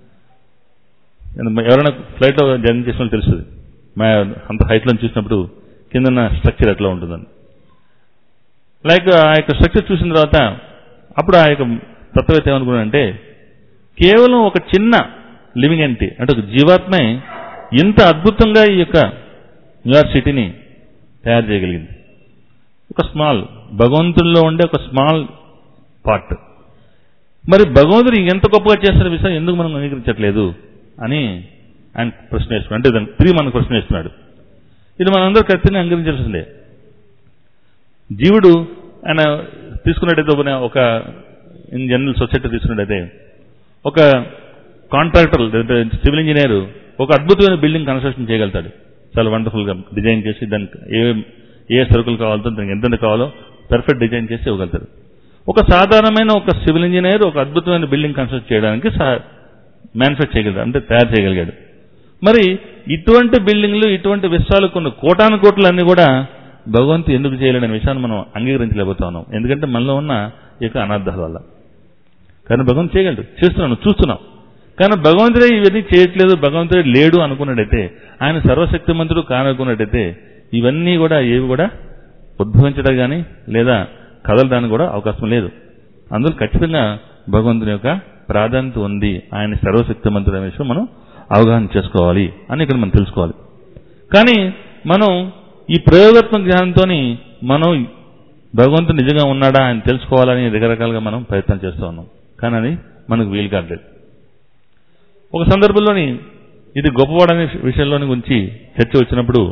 ఎవరైనా ఫ్లైట్లో జర్నీ చేసిన వాళ్ళు తెలుస్తుంది మా అంత హైట్లో చూసినప్పుడు కిందన్న స్ట్రక్చర్ ఎట్లా ఉంటుందని లైక్ ఆ యొక్క స్ట్రక్చర్ చూసిన తర్వాత అప్పుడు ఆ యొక్క తత్వవేత్త ఏమనుకున్నాడంటే కేవలం ఒక చిన్న లివింగ్ ఎంటీ అంటే ఒక జీవాత్మే ఇంత అద్భుతంగా ఈ యొక్క న్యూయార్క్ సిటీని తయారు చేయగలిగింది ఒక స్మాల్ భగవంతుల్లో ఉండే ఒక స్మాల్ పార్ట్ మరి భగవంతుడు ఎంత గొప్పగా చేస్తున్న విషయం ఎందుకు మనం అంగీకరించట్లేదు అని ఆయన ప్రశ్న వేస్తున్నాడు అంటే దాన్ని తిరిగి మనకు ప్రశ్న వేస్తున్నాడు ఇది మనందరూ ఖచ్చితంగా అంగీకరించాల్సిందే జీవుడు ఆయన తీసుకున్నట్టయితే ఒక- ఒక ఇన్ జనరల్ సొసైటీ తీసుకున్నట్టయితే ఒక కాంట్రాక్టర్ లేదా సివిల్ ఇంజనీర్ ఒక అద్భుతమైన బిల్డింగ్ కన్స్ట్రక్షన్ చేయగలుగుతాడు చాలా వండర్ఫుల్గా డిజైన్ చేసి దానికి ఏ ఏ సరుకులు కావాలో దానికి ఎంత కావాలో పర్ఫెక్ట్ డిజైన్ చేసి ఇవ్వగలుగుతాడు ఒక సాధారణమైన ఒక సివిల్ ఇంజనీర్ ఒక అద్భుతమైన బిల్డింగ్ కన్స్ట్రక్ట్ చేయడానికి మ్యానుఫ్యాక్చర్ చేయగలిగాడు అంటే తయారు చేయగలిగాడు మరి ఇటువంటి బిల్డింగ్లు ఇటువంటి విషయాలు కొన్ని కోటాను కోట్లు అన్ని కూడా భగవంతు ఎందుకు చేయలేడనే విషయాన్ని మనం అంగీకరించలేకపోతా ఉన్నాం ఎందుకంటే మనలో ఉన్న ఈ యొక్క అనార్థాల వల్ల కానీ భగవంతుడు చేయగలడు చేస్తున్నాను చూస్తున్నాం కానీ భగవంతుడే ఇవన్నీ చేయట్లేదు భగవంతుడే లేడు అనుకున్నట్టయితే ఆయన సర్వశక్తిమంతుడు కాననుకున్నట్టయితే ఇవన్నీ కూడా ఏవి కూడా ఉద్భవించడం కానీ లేదా కదలడానికి కూడా అవకాశం లేదు అందులో ఖచ్చితంగా భగవంతుని యొక్క ప్రాధాన్యత ఉంది ఆయన సర్వశక్తిమంతుడు అనే విషయం మనం అవగాహన చేసుకోవాలి అని ఇక్కడ మనం తెలుసుకోవాలి కానీ మనం ఈ ప్రయోగాత్మక జ్ఞానంతో మనం భగవంతుడు నిజంగా ఉన్నాడా అని తెలుసుకోవాలని రకరకాలుగా మనం ప్రయత్నం చేస్తూ ఉన్నాం కానీ అది మనకు వీలు కావట్లేదు ఒక సందర్భంలోని ఇది గొప్పవాడనే విషయంలోని గురించి చర్చ వచ్చినప్పుడు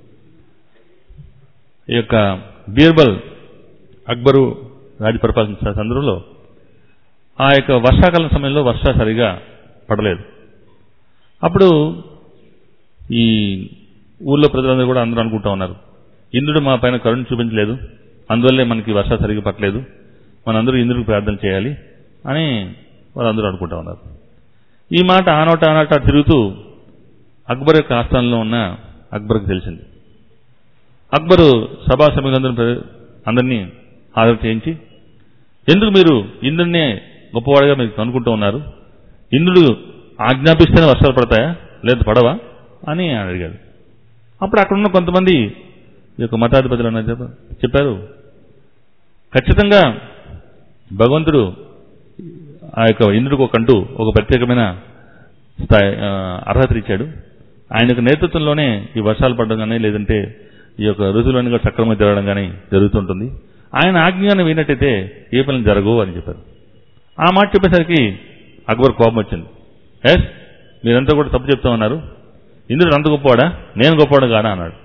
ఈ యొక్క బీర్బల్ అక్బరు రాజు పరిపాలించిన సందర్భంలో ఆ యొక్క వర్షాకాలం సమయంలో వర్ష సరిగా పడలేదు అప్పుడు ఈ ఊళ్ళో ప్రజలందరూ కూడా అందరూ అనుకుంటా ఉన్నారు ఇంద్రుడు మా పైన కరుణ చూపించలేదు అందువల్లే మనకి వర్ష సరిగా పట్టలేదు మనందరూ ఇంద్రుడికి ప్రార్థన చేయాలి అని వాళ్ళందరూ అనుకుంటా ఉన్నారు ఈ మాట ఆనోట ఆనోట తిరుగుతూ అక్బర్ యొక్క ఆస్థానంలో ఉన్న అక్బర్కి తెలిసింది అక్బరు సభా సభ్యులందరూ అందరినీ హాజరు చేయించి ఎందుకు మీరు ఇంద్రుడినే గొప్పవాడిగా మీరు అనుకుంటూ ఉన్నారు ఇంద్రుడు ఆజ్ఞాపిస్తేనే వర్షాలు పడతాయా లేదా పడవా అని అడిగాడు అప్పుడు అక్కడున్న కొంతమంది ఈ యొక్క మఠాధిపతులు అన్న చెప్ప- చెప్పారు ఖచ్చితంగా భగవంతుడు ఆ యొక్క ఇంద్రుడికి ఒక అంటూ ఒక ప్రత్యేకమైన స్థాయి ఆ, అర్హత ఇచ్చాడు ఆయన యొక్క నేతృత్వంలోనే ఈ వర్షాలు పడడం కానీ లేదంటే ఈ యొక్క ఋతువులన్నీ కూడా సక్రమంగా జరగడం కానీ జరుగుతుంటుంది ఆయన ఆజ్ఞాన్ని వినట్టయితే ఏ పనులు జరగవు అని చెప్పారు ఆ మాట చెప్పేసరికి అక్బర్ కోపం వచ్చింది ఎస్ మీరంతా కూడా తప్పు చెప్తా ఉన్నారు ఇంద్రుడు అంత గొప్పవాడా నేను గొప్పవాడు కాడా అన్నాడు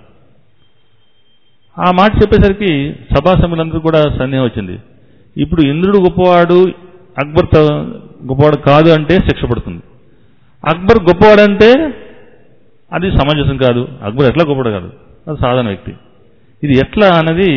ఆ మాట చెప్పేసరికి సభా సభ్యులందరూ కూడా సందేహం వచ్చింది ఇప్పుడు ఇంద్రుడు గొప్పవాడు అక్బర్ త- గొప్పవాడు కాదు అంటే శిక్ష పడుతుంది అక్బర్ గొప్పవాడంటే అది సమంజసం కాదు అక్బర్ ఎట్లా గొప్పవాడు కాదు అది సాధారణ వ్యక్తి ఇది ఎట్లా అన్నది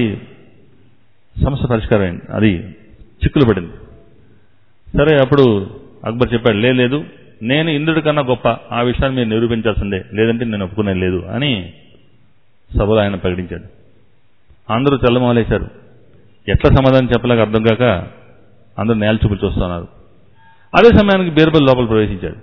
సమస్య పరిష్కారం అయింది అది చిక్కులు పడింది సరే అప్పుడు అక్బర్ చెప్పాడు "లే, లేదు నేను ఇంద్రుడి కన్నా గొప్ప ఆ విషయాన్ని మీరు నిరూపించాల్సిందే లేదంటే నేను ఒప్పుకునే లేదు అని సభలో ఆయన ప్రకటించాడు అందరూ తెల్లమాలేశారు ఎట్లా సమాధానం చెప్పలేక అర్థం కాక అందరూ నేల చూపులు చూస్తున్నారు అదే సమయానికి బీర్బల్ లోపల ప్రవేశించాడు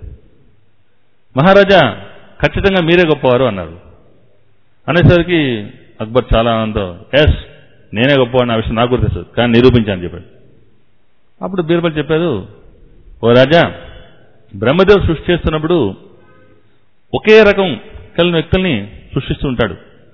మహారాజా ఖచ్చితంగా మీరే గొప్పవారు అన్నారు అనేసరికి అక్బర్ చాలా ఆనందం ఎస్ నేనే గొప్పవాడిని ఆ విషయం నాకు కూడా తెలుసు కానీ నిరూపించాను చెప్పాడు అప్పుడు బీర్బల్ చెప్పారు ఓ రాజా బ్రహ్మదేవుడు సృష్టి చేస్తున్నప్పుడు ఒకే రకం కలిగిన వ్యక్తుల్ని సృష్టిస్తూ ఉంటాడు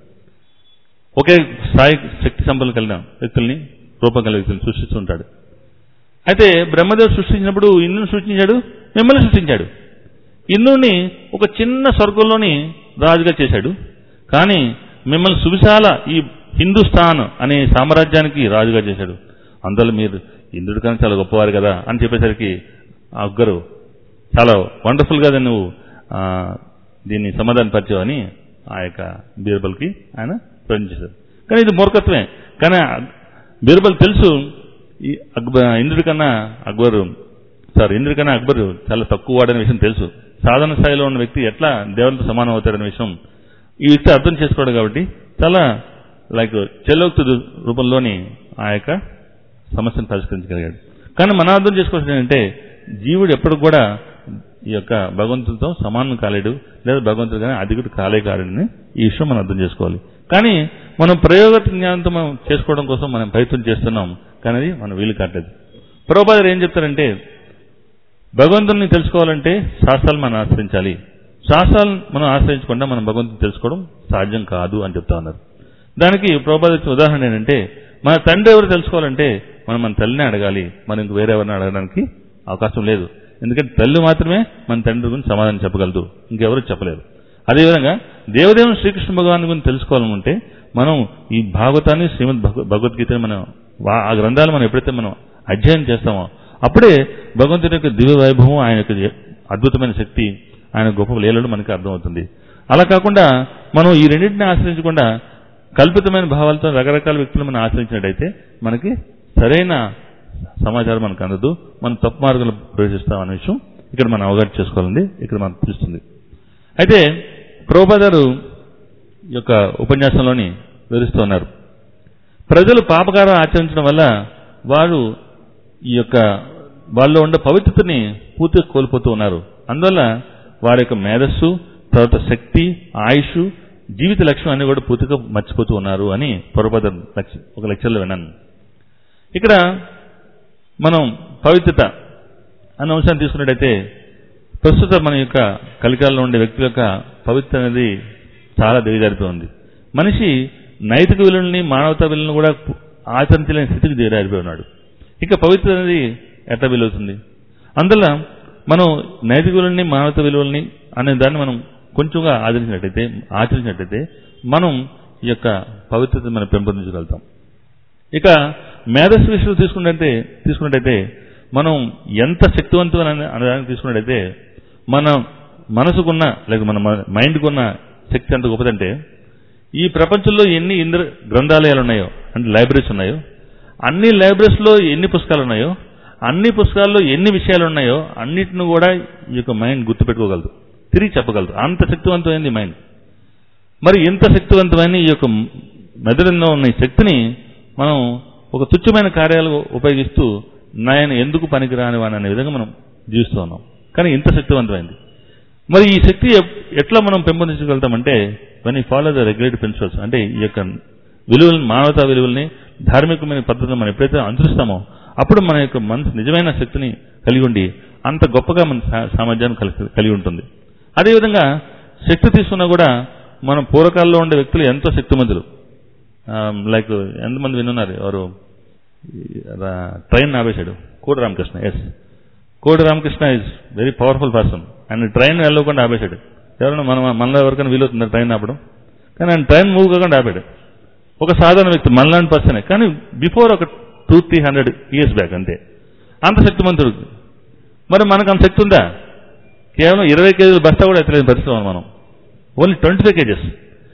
ఒకే స్థాయి శక్తి సంపదలు కలిగిన వ్యక్తుల్ని రూపం కలిగిన వ్యక్తుల్ని సృష్టిస్తూ ఉంటాడు అయితే బ్రహ్మదేవుడు సృష్టించినప్పుడు ఇంద్రుని సృష్టించాడు మిమ్మల్ని సృష్టించాడు ఇంద్రుడిని ఒక చిన్న స్వర్గంలోని రాజుగా చేశాడు కానీ మిమ్మల్ని సువిశాల ఈ హిందుస్థాన్ అనే సామ్రాజ్యానికి రాజుగా చేశాడు అందువల్ల మీరు ఇంద్రుడి కన్నా చాలా గొప్పవారు కదా అని చెప్పేసరికి ఆ అగ్గరు చాలా వండర్ఫుల్గా నువ్వు ఆ, దీన్ని సమాధాన పరిచావని ఆ యొక్క బీర్బల్కి ఆయన ప్రకటించారు కానీ ఇది మూర్ఖత్వమే కానీ బీర్బల్ తెలుసు ఈ అక్బర్ ఇంద్రుడి కన్నా అక్బరు సార్ ఇంద్రుడి కన్నా అక్బర్ చాలా తక్కువ వాడనే విషయం తెలుసు సాధారణ స్థాయిలో ఉన్న వ్యక్తి ఎట్లా దేవునితో సమానం అవుతాడనే విషయం ఈ వ్యక్తి అర్థం చేసుకోవడం కాబట్టి చాలా లైక్ చెలోక్తు రూపంలోని ఆ యొక్క సమస్యను పరిష్కరించగలిగాడు కానీ మనం అర్థం చేసుకోవాల్సింది ఏంటంటే జీవుడు ఎప్పుడు కూడా ఈ యొక్క భగవంతుడితో సమానం కాలేడు లేదా భగవంతుడు కానీ అధికుడు కాలే కాలేడని ఈ విషయం మనం అర్థం చేసుకోవాలి కానీ మనం ప్రయోగ జ్ఞానంతో మనం చేసుకోవడం కోసం మనం ప్రయత్నం చేస్తున్నాం కానీ అది మనం వీలు కావట్లేదు ప్రభుపాదరు ఏం చెప్తారంటే భగవంతుని తెలుసుకోవాలంటే శాస్త్రాలు మనం ఆశ్రయించాలి శాస్త్రాలు మనం ఆశ్రయించకుండా మనం భగవంతుని తెలుసుకోవడం సాధ్యం కాదు అని చెప్తా ఉన్నారు దానికి ప్రభుపాద ఇచ్చిన ఉదాహరణ ఏంటంటే మన తండ్రి ఎవరు తెలుసుకోవాలంటే మనం మన తల్లిని అడగాలి మనం ఇంక వేరే ఎవరిని అడగడానికి అవకాశం లేదు ఎందుకంటే తల్లి మాత్రమే మన తండ్రి గురించి సమాధానం చెప్పగలదు ఇంకెవరు చెప్పలేరు అదేవిధంగా దేవదేవుని శ్రీకృష్ణ భగవాన్ గురించి తెలుసుకోవాలనుకుంటే మనం ఈ భాగవతాన్ని శ్రీమద్ భగ- భగవద్గీతని మనం వా- ఆ గ్రంథాలు మనం ఎప్పుడైతే మనం అధ్యయనం చేస్తామో అప్పుడే భగవంతుడి యొక్క దివ్య వైభవం ఆయన యొక్క అద్భుతమైన శక్తి ఆయన గొప్ప లీలలు మనకి అర్థమవుతుంది అలా కాకుండా మనం ఈ రెండింటిని ఆశ్రయించకుండా కల్పితమైన భావాలతో రకరకాల వ్యక్తులు మనం ఆశ్రయించినట్టయితే మనకి సరైన సమాచారం మనకు అందదు మనం తప్పు మార్గంలో ప్రవేశిస్తాం అనే విషయం ఇక్కడ మనం అవగాహన చేసుకోవాలండి ఇక్కడ మనకు తెలుస్తుంది అయితే ప్రోబాదారు యొక్క ఉపన్యాసంలోని వివరిస్తూ ఉన్నారు ప్రజలు పాపకారం ఆచరించడం వల్ల వారు ఈ యొక్క వాళ్ళలో ఉండే పవిత్రతని పూర్తిగా కోల్పోతూ ఉన్నారు అందువల్ల వారి యొక్క మేధస్సు తర్వాత శక్తి ఆయుష్ జీవిత లక్ష్యం అన్ని కూడా పూర్తిగా మర్చిపోతూ ఉన్నారు అని పొరపాటు లక్ష్యం ఒక లెక్చర్లో విన్నాను ఇక్కడ మనం పవిత్రత అన్న అంశాన్ని తీసుకున్నట్టయితే ప్రస్తుతం మన యొక్క కలికాలంలో ఉండే వ్యక్తుల యొక్క పవిత్ర అనేది చాలా దిగజారిపోతుంది మనిషి నైతిక విలువల్ని మానవతా విలువలను కూడా ఆచరించలేని స్థితికి చేరారిపోయి ఉన్నాడు ఇక పవిత్ర అనేది ఎట్లా విలువుతుంది అందువల్ల మనం నైతిక విలువల్ని మానవత విలువల్ని అనే దాన్ని మనం కొంచెంగా ఆచరించినట్టయితే ఆచరించినట్టయితే మనం ఈ యొక్క పవిత్రతను మనం పెంపొందించగలుగుతాం ఇక మేధస్సు విషయంలో తీసుకున్నట్టయితే తీసుకున్నట్టయితే మనం ఎంత శక్తివంతమైన అనేదానికి తీసుకున్నట్టయితే మన మనసుకున్న లేక మన మైండ్కున్న శక్తి ఎంత గొప్పదంటే ఈ ప్రపంచంలో ఎన్ని ఇంద్ర గ్రంథాలయాలు ఉన్నాయో అంటే లైబ్రరీస్ ఉన్నాయో అన్ని లైబ్రరీస్లో ఎన్ని పుస్తకాలు ఉన్నాయో అన్ని పుస్తకాల్లో ఎన్ని విషయాలు ఉన్నాయో అన్నిటిని కూడా ఈ యొక్క మైండ్ గుర్తుపెట్టుకోగలదు తిరిగి చెప్పగలదు అంత శక్తివంతమైంది మైండ్ మరి ఇంత శక్తివంతమైన ఈ యొక్క మెదడులో ఉన్న ఈ శక్తిని మనం ఒక తుచ్చమైన కార్యాలు ఉపయోగిస్తూ నాయన ఎందుకు పనికిరాని వాని అనే విధంగా మనం జీవిస్తూ ఉన్నాం కానీ ఇంత శక్తివంతమైంది మరి ఈ శక్తి ఎప్- ఎట్లా మనం పెంపొందించగలుగుతామంటే వన్ ఈ ఫాలో ద రెగ్యులేటరీ ప్రిన్సిపల్స్ అంటే ఈ యొక్క విలువలను మానవతా విలువల్ని ధార్మికమైన పద్ధతిని మనం ఎప్పుడైతే అనుసరిస్తామో అప్పుడు మన యొక్క మనసు నిజమైన శక్తిని కలిగి ఉండి అంత గొప్పగా మన సా- సామర్థ్యాన్ని కలిగి కలిగి ఉంటుంది అదేవిధంగా శక్తి తీసుకున్నా కూడా మనం పూర్వకాలంలో ఉండే వ్యక్తులు ఎంతో శక్తిమంతులు లైక్ ఎంతమంది వినున్నారు ఎవరు ఈ రా- ట్రైన్ ఆపేశాడు కోడి Ramakrishna yes Kodi Ramakrishna is very powerful person ఆయన ట్రైన్ వెళ్ళకుండా ఆపేశాడు ఎవరైనా మన మనలో ఎవరికైనా వీలవుతుందా ట్రైన్ ఆపడం కానీ ఆయన ట్రైన్ మూవ్ కాకుండా ఆపాడు ఒక సాధారణ వ్యక్తి మనలాంటి పర్సనే కానీ బిఫోర్ ఒక two three hundred years back అంతే అంత శక్తిమంతుడు మరి మనకు అంత శక్తి ఉందా కేవలం ఇరవై కేజీల బస్తా కూడా ఎత్తలేని పరిస్థితి ఉన్నాం మనం ఓన్లీ ట్వంటీ ఫైవ్ కేజెస్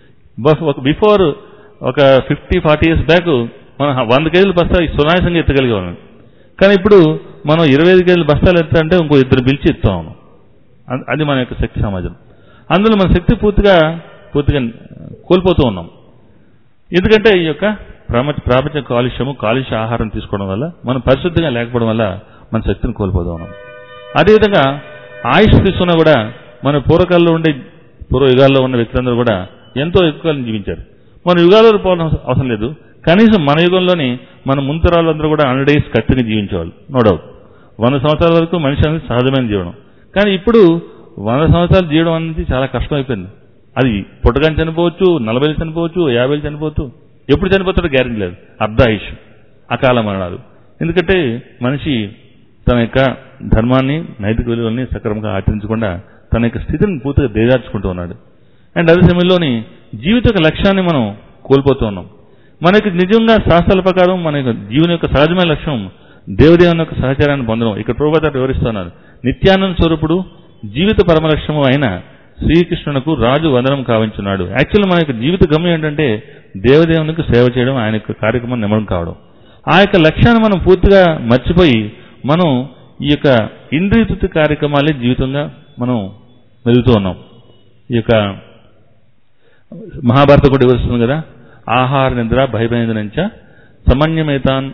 ఒక బిఫోర్ ఒక ఫిఫ్టీ ఫార్టీ ఇయర్స్ బ్యాక్ మనం వంద కేజీల బస్తా సునాయాసంగా ఎత్తగలిగేవాళ్ళం కానీ ఇప్పుడు మనం ఇరవై ఐదు కేజీల బస్తాలు ఎత్తాలంటే ఇంకో ఇద్దరు పిలిచి ఎత్తాం మనం అ- అది మన యొక్క శక్తి సమాజం అందులో మన శక్తి పూర్తిగా పూర్తిగా కోల్పోతూ ఉన్నాం ఎందుకంటే ఈ యొక్క ప్రపంచ ప్రాపంచ కాలుష్యము కాలుష్య ఆహారం తీసుకోవడం వల్ల మనం పరిశుద్ధిగా లేకపోవడం వల్ల మన శక్తిని కోల్పోతూ ఉన్నాం అదేవిధంగా ఆయుష్ తీసుకున్నా కూడా మన పూర్వకాలంలో ఉండే పూర్వ యుగాల్లో ఉన్న వ్యక్తులందరూ కూడా ఎంతో ఎక్కువ కాలం జీవించారు మన యుగాల్లో పోవడం అవసరం లేదు కనీసం మన యుగంలోని మన ముంతరాలందరూ కూడా హండ్రెడ్ డేస్ కరెక్ట్గా జీవించేవాళ్ళు నో డౌట్ వంద సంవత్సరాల వరకు మనిషి అనేది సహజమైన జీవనం కానీ ఇప్పుడు వంద సంవత్సరాలు జీవడం అనేది చాలా కష్టం అయిపోయింది అది పుట్టగానే చనిపోవచ్చు నలభై చనిపోవచ్చు యాభై చనిపోవచ్చు ఎప్పుడు చనిపోతాడో గ్యారెంటీ లేదు అర్ధ ఆయుష్ అకాల మరణాలు ఎందుకంటే మనిషి తన యొక్క ధర్మాన్ని నైతిక విలువల్ని సక్రమంగా ఆచరించకుండా తన యొక్క స్థితిని పూర్తిగా దిగజార్చుకుంటూ ఉన్నాడు అండ్ అదే సమయంలోని జీవిత యొక్క లక్ష్యాన్ని మనం కోల్పోతూ ఉన్నాం మనకి నిజంగా శాస్త్రాల ప్రకారం మన యొక్క జీవన యొక్క సహజమైన లక్ష్యం దేవదేవుని యొక్క సహచారాన్ని పొందడం ఇక్కడ ప్రభుత్వ వివరిస్తున్నారు నిత్యానంద స్వరూపుడు జీవిత పరమ లక్ష్యము అయిన శ్రీకృష్ణునకు రాజు వందనం కావించున్నాడు యాక్చువల్ మన యొక్క జీవిత గమ్యం ఏంటంటే దేవదేవునికి సేవ చేయడం ఆయన యొక్క కార్యక్రమం నిమడం కావడం ఆ యొక్క లక్ష్యాన్ని మనం పూర్తిగా మర్చిపోయి మనం ఈ యొక్క ఇంద్రియతృప్తి కార్యక్రమాలే జీవితంగా మనం మెదుగుతూ ఉన్నాం ఈ యొక్క మహాభారత కూడా వివరిస్తుంది కదా ఆహార నిద్ర భయభేదనంచ సమన్యమేతాన్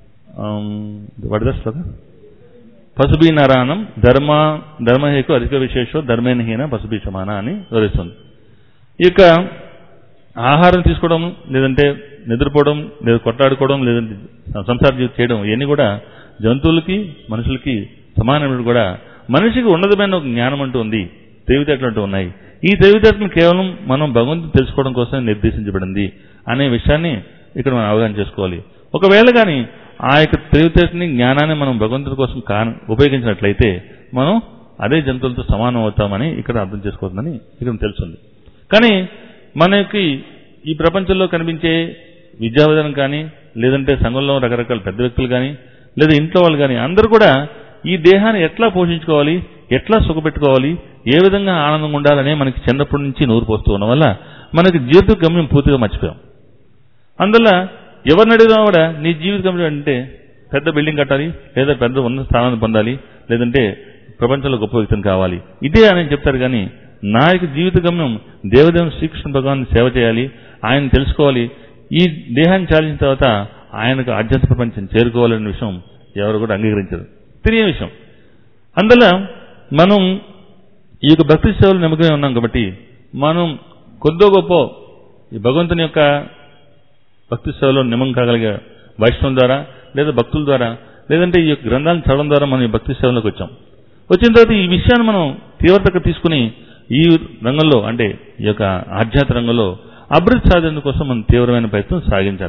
వడదస్ కదా పశుభీ నరానం ధర్మ ధర్మహేకు అధిక విశేషం ధర్మేనహీన పశుభీ సమాన అని వివరిస్తుంది ఈ యొక్క ఆహారం తీసుకోవడం లేదంటే నిద్రపోవడం లేదా కొట్లాడుకోవడం లేదంటే సంసార జీవితం చేయడం ఇవన్నీ కూడా జంతువులకి మనుషులకి సమానమైన కూడా మనిషికి ఉన్నతమైన ఒక జ్ఞానం అంటూ ఉంది తెలివితేటలు అంటూ ఉన్నాయి ఈ తెలివితేటలను కేవలం మనం భగవంతుని తెలుసుకోవడం కోసం నిర్దేశించబడింది అనే విషయాన్ని ఇక్కడ మనం అవగాహన చేసుకోవాలి ఒకవేళ కానీ ఆ యొక్క తెలివితేటని జ్ఞానాన్ని మనం భగవంతుడి కోసం కా ఉపయోగించినట్లయితే మనం అదే జంతువులతో సమానం అవుతామని ఇక్కడ అర్థం చేసుకోవద్దని ఇక్కడ తెలుస్తుంది కానీ మనకి ఈ ప్రపంచంలో కనిపించే విద్యావిధానం కానీ లేదంటే సంఘంలో రకరకాల పెద్ద వ్యక్తులు కానీ లేదా ఇంట్లో వాళ్ళు కానీ అందరూ కూడా ఈ దేహాన్ని ఎట్లా పోషించుకోవాలి ఎట్లా సుఖపెట్టుకోవాలి ఏ విధంగా ఆనందంగా ఉండాలనే మనకి చిన్నప్పటి నుంచి నూరు పోస్తూ ఉండడం వల్ల మనకి జీవిత గమ్యం పూర్తిగా మర్చిపోయాం అందువల్ల ఎవరిని అడిగినా కూడా నీ జీవిత గమ్యం అంటే పెద్ద బిల్డింగ్ కట్టాలి లేదా పెద్ద ఉన్నత స్థానాన్ని పొందాలి లేదంటే ప్రపంచంలో గొప్ప వ్యక్తిని కావాలి ఇదే అని చెప్తారు కానీ నా యొక్క జీవిత గమ్యం దేవదేవుని శ్రీకృష్ణ భగవాన్ సేవ చేయాలి ఆయన తెలుసుకోవాలి ఈ దేహాన్ని చాలించిన తర్వాత ఆయనకు ఆధ్యాత్మిక ప్రపంచం చేరుకోవాలనే విషయం ఎవరు కూడా అంగీకరించరు తెలియని విషయం అందువల్ల మనం ఈ యొక్క భక్తి సేవలు నిమగ్నమై ఉన్నాం కాబట్టి మనం కొద్దో గొప్ప ఈ భగవంతుని యొక్క భక్తి సేవలో నిమం కాగలిగే వైష్ణవం ద్వారా లేదా భక్తుల ద్వారా లేదంటే ఈ యొక్క గ్రంథాలను చదవడం ద్వారా మనం ఈ భక్తి సేవలోకి వచ్చాం వచ్చిన తర్వాత ఈ విషయాన్ని మనం తీవ్రతగా తీసుకుని ఈ రంగంలో అంటే ఈ యొక్క ఆధ్యాత్మిక రంగంలో అభివృద్ధి సాధన కోసం మనం తీవ్రమైన ప్రయత్నం సాగించాలి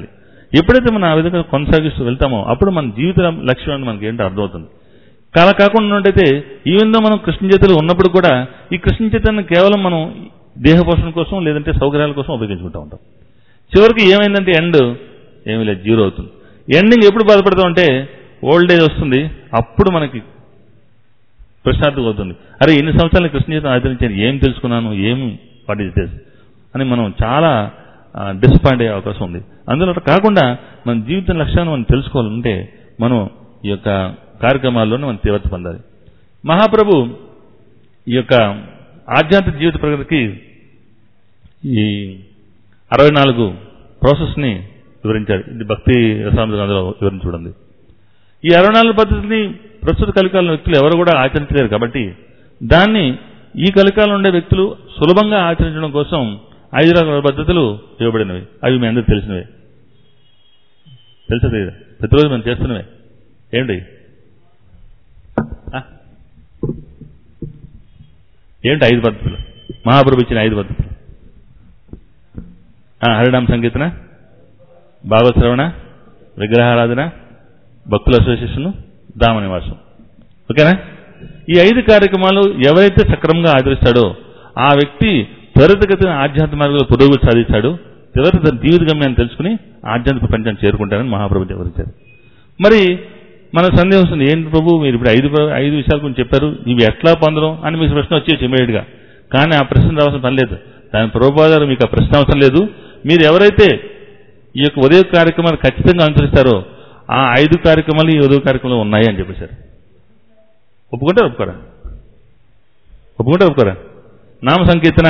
ఎప్పుడైతే మనం ఆ విధంగా కొనసాగిస్తూ వెళ్తామో అప్పుడు మన జీవిత లక్ష్యం అని మనకి ఏంటో అర్థమవుతుంది అలా కాకుండా ఉన్నట్టయితే ఈవెందో మనం కృష్ణ చేతులు ఉన్నప్పుడు కూడా ఈ కృష్ణ చైతన్యం కేవలం మనం దేహ పోషణ కోసం లేదంటే సౌకర్యాల కోసం ఉపయోగించుకుంటూ ఉంటాం చివరికి ఏమైందంటే ఎండ్ ఏమీ లేదు జీరో అవుతుంది ఎండింగ్ ఎప్పుడు బాధపడతాం అంటే ఓల్డ్ ఏజ్ వస్తుంది అప్పుడు మనకి ప్రశాంతత అవుతుంది అరే ఇన్ని సంవత్సరాలు కృష్ణ జీవితం ఆచరించాను ఏం తెలుసుకున్నాను ఏం వాట్ ఈస్ దిస్ అని మనం చాలా డిసప్పాయింట్ అయ్యే అవకాశం ఉంది అందులో అట్లా కాకుండా మన జీవిత లక్ష్యాన్ని మనం తెలుసుకోవాలంటే మనం ఈ యొక్క కార్యక్రమాల్లోనే మనం తీవ్రత పొందాలి మహాప్రభు ఈ యొక్క ఆధ్యాత్మిక జీవిత ప్రగతికి ఈ అరవై నాలుగు ప్రాసెస్ని వివరించారు ఇది భక్తి రసామృత అందులో వివరించి చూడండి ఈ అరవై నాలుగు పద్ధతిని ప్రస్తుత కలికాలంలో వ్యక్తులు ఎవరు కూడా ఆచరించలేరు కాబట్టి దాన్ని ఈ కలికాలంలో ఉండే వ్యక్తులు సులభంగా ఆచరించడం కోసం ఐదు రకాల పద్ధతులు ఇవ్వబడినవి అవి మీ అందరికి తెలిసినవే తెలుసా తెలీదా ప్రతిరోజు మనం చేస్తున్నవే ఏంటి ఆ? ఏంటి ఐదు పద్ధతులు మహాప్రభు ఇచ్చిన ఐదు పద్ధతులు ఆ, హరినామ సంకీర్తన భాగవత శ్రవణ విగ్రహారాధన భక్తుల అసోసియేషన్ ధామ నివాసం ఓకేనా ఈ ఐదు కార్యక్రమాలు ఎవరైతే సక్రమంగా ఆచరిస్తాడో ఆ వ్యక్తి త్వరితగతిన ఆధ్యాత్మిక మార్గంలో పురోగతి సాధిస్తాడు చివరి తన జీవిత గమ్యాన్ని తెలుసుకుని ఆధ్యాత్మిక ప్రపంచాన్ని చేరుకుంటారని మహాప్రభు వివరించారు మరి మన సందేహం వస్తుంది ఏంటి ప్రభు మీరు ఇప్పుడు ఐదు ప్ర- ఐదు విషయాల గురించి చెప్పారు ఇవి ఎట్లా పొందడం అని మీకు ప్రశ్న వచ్చేసి ఇమీడియట్ గా కానీ ఆ ప్రశ్న రావాల్సిన పని లేదు దాని ప్రభుపాదారు మీకు ఆ ప్రశ్న అవసరం లేదు మీరు ఎవరైతే ఈ యొక్క ఉదయ కార్యక్రమాలు ఖచ్చితంగా అనుసరిస్తారో ఆ ఐదు కార్యక్రమాలు ఈ ఉదయ కార్యక్రమాలు ఉన్నాయి అని చెప్పేశారు ఒప్పుకుంటారా ఒప్పుకోరా ఒప్పుకుంటారా ఒప్పుకోరా నామ సంకీర్తన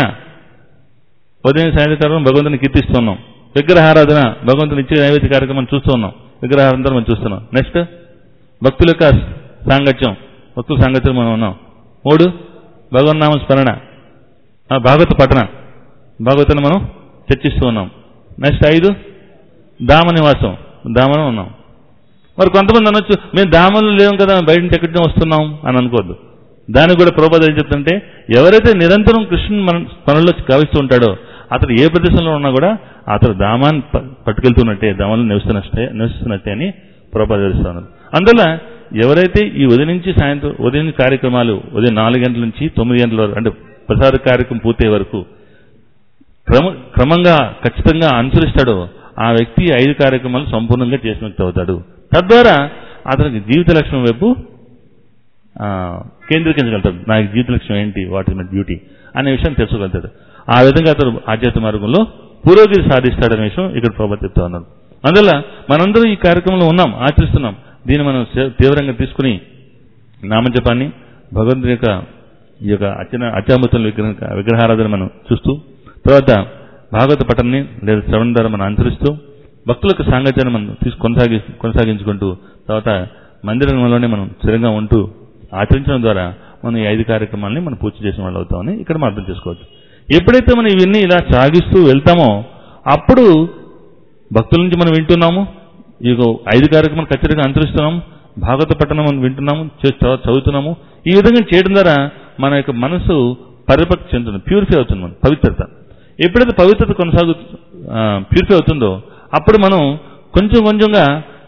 ఉదయం సాయంత్రం భగవంతుని కీర్తిస్తున్నాం విగ్రహారాధన భగవంతుని ఇచ్చే నైవేద్య కార్యక్రమం చూస్తూ ఉన్నాం విగ్రహారాధన మనం చూస్తున్నాం నెక్స్ట్ భక్తుల యొక్క సాంగత్యం భక్తుల సాంగత్యం మనం ఉన్నాం మూడు భగవన్నామ స్మరణ ఆ, భాగవత పఠన భాగవతాన్ని మనం చర్చిస్తూ ఉన్నాం నెక్స్ట్ ఐదు దామ నివాసం దామలో ఉన్నాం మరి కొంతమంది అనొచ్చు మేము దామలో లేము కదా బయట నుంచి ఎక్కడి నుంచి వస్తున్నాం అని అనుకోవద్దు దానికి కూడా ప్రోపద ఏం చెప్తుంటే ఎవరైతే నిరంతరం కృష్ణుని మన పనుల్లో కావిస్తూ ఉంటాడో అతడు ఏ ప్రదేశంలో ఉన్నా కూడా అతడు దామాన్ని ప- పట్టుకెళ్తున్నట్టే దామంలో నివసిస్తున్నట్టే నివసిస్తున్నట్టే అని ప్రోపద వివరిస్తున్నారు అందువల్ల ఎవరైతే ఈ ఉదయం నుంచి సాయంత్రం ఉదయం కార్యక్రమాలు ఉదయం నాలుగు గంటల నుంచి తొమ్మిది గంటల వరకు అంటే ప్రసాద కార్యక్రమం పూర్తయ్యే వరకు క్రమ క్రమంగా ఖచ్చితంగా అనుసరిస్తాడో ఆ వ్యక్తి ఈ ఐదు కార్యక్రమాలు సంపూర్ణంగా చేసిన వ్యక్తి అవుతాడు తద్వారా అతనికి జీవిత లక్ష్యం వైపు ఆ, కేంద్రీకరించగలుగుతాడు నా జీవిత లక్ష్యం ఏంటి వాట్ ఇస్ మై డ్యూటీ అనే విషయం తెలుసుకోగలుగుతాడు ఆ విధంగా అతడు ఆధ్యాత్మిక మార్గంలో పురోగతి సాధిస్తాడనే విషయం ఇక్కడ ప్రభావ చెప్తా ఉన్నాను అందువల్ల మనందరం ఈ కార్యక్రమంలో ఉన్నాం ఆచరిస్తున్నాం దీన్ని మనం సే- తీవ్రంగా తీసుకుని నామజపాన్ని భగవంతుని యొక్క ఈ యొక్క అచన అత్యామృతుల విగ్రహ విగ్రహారాధన మనం చూస్తూ తర్వాత భాగవత పఠనాన్ని లేదా శ్రవణ ద్వారా మనం అనుసరిస్తూ భక్తుల యొక్క సాంగత్యాన్ని మనం తీసు కొనసాగి కొనసాగించుకుంటూ తర్వాత మందిరంలోనే మనం స్థిరంగా ఉంటూ ఆచరించడం ద్వారా మనం ఈ ఐదు కార్యక్రమాలని మనం పూర్తి చేసిన వాళ్ళు అవుతామని ఇక్కడ మనం అర్థం చేసుకోవచ్చు ఎప్పుడైతే మనం ఇవన్నీ ఇలా సాగిస్తూ వెళ్తామో అప్పుడు భక్తుల నుంచి మనం వింటున్నాము ఈ ఐదు కార్యక్రమాలు ఖచ్చితంగా అనుసరిస్తున్నాము భాగవత పట్టణం మనం వింటున్నాము చే- చ- చదువుతున్నాము ఈ విధంగా చేయడం ద్వారా మన యొక్క మనసు పరిపక్తి చెందుతుంది ప్యూరిఫై అవుతుంది మనం పవిత్రత ఎప్పుడైతే పవిత్రత కొనసాగు ప్యూరిఫై అవుతుందో అప్పుడు మనం కొంచెం కొంచెంగా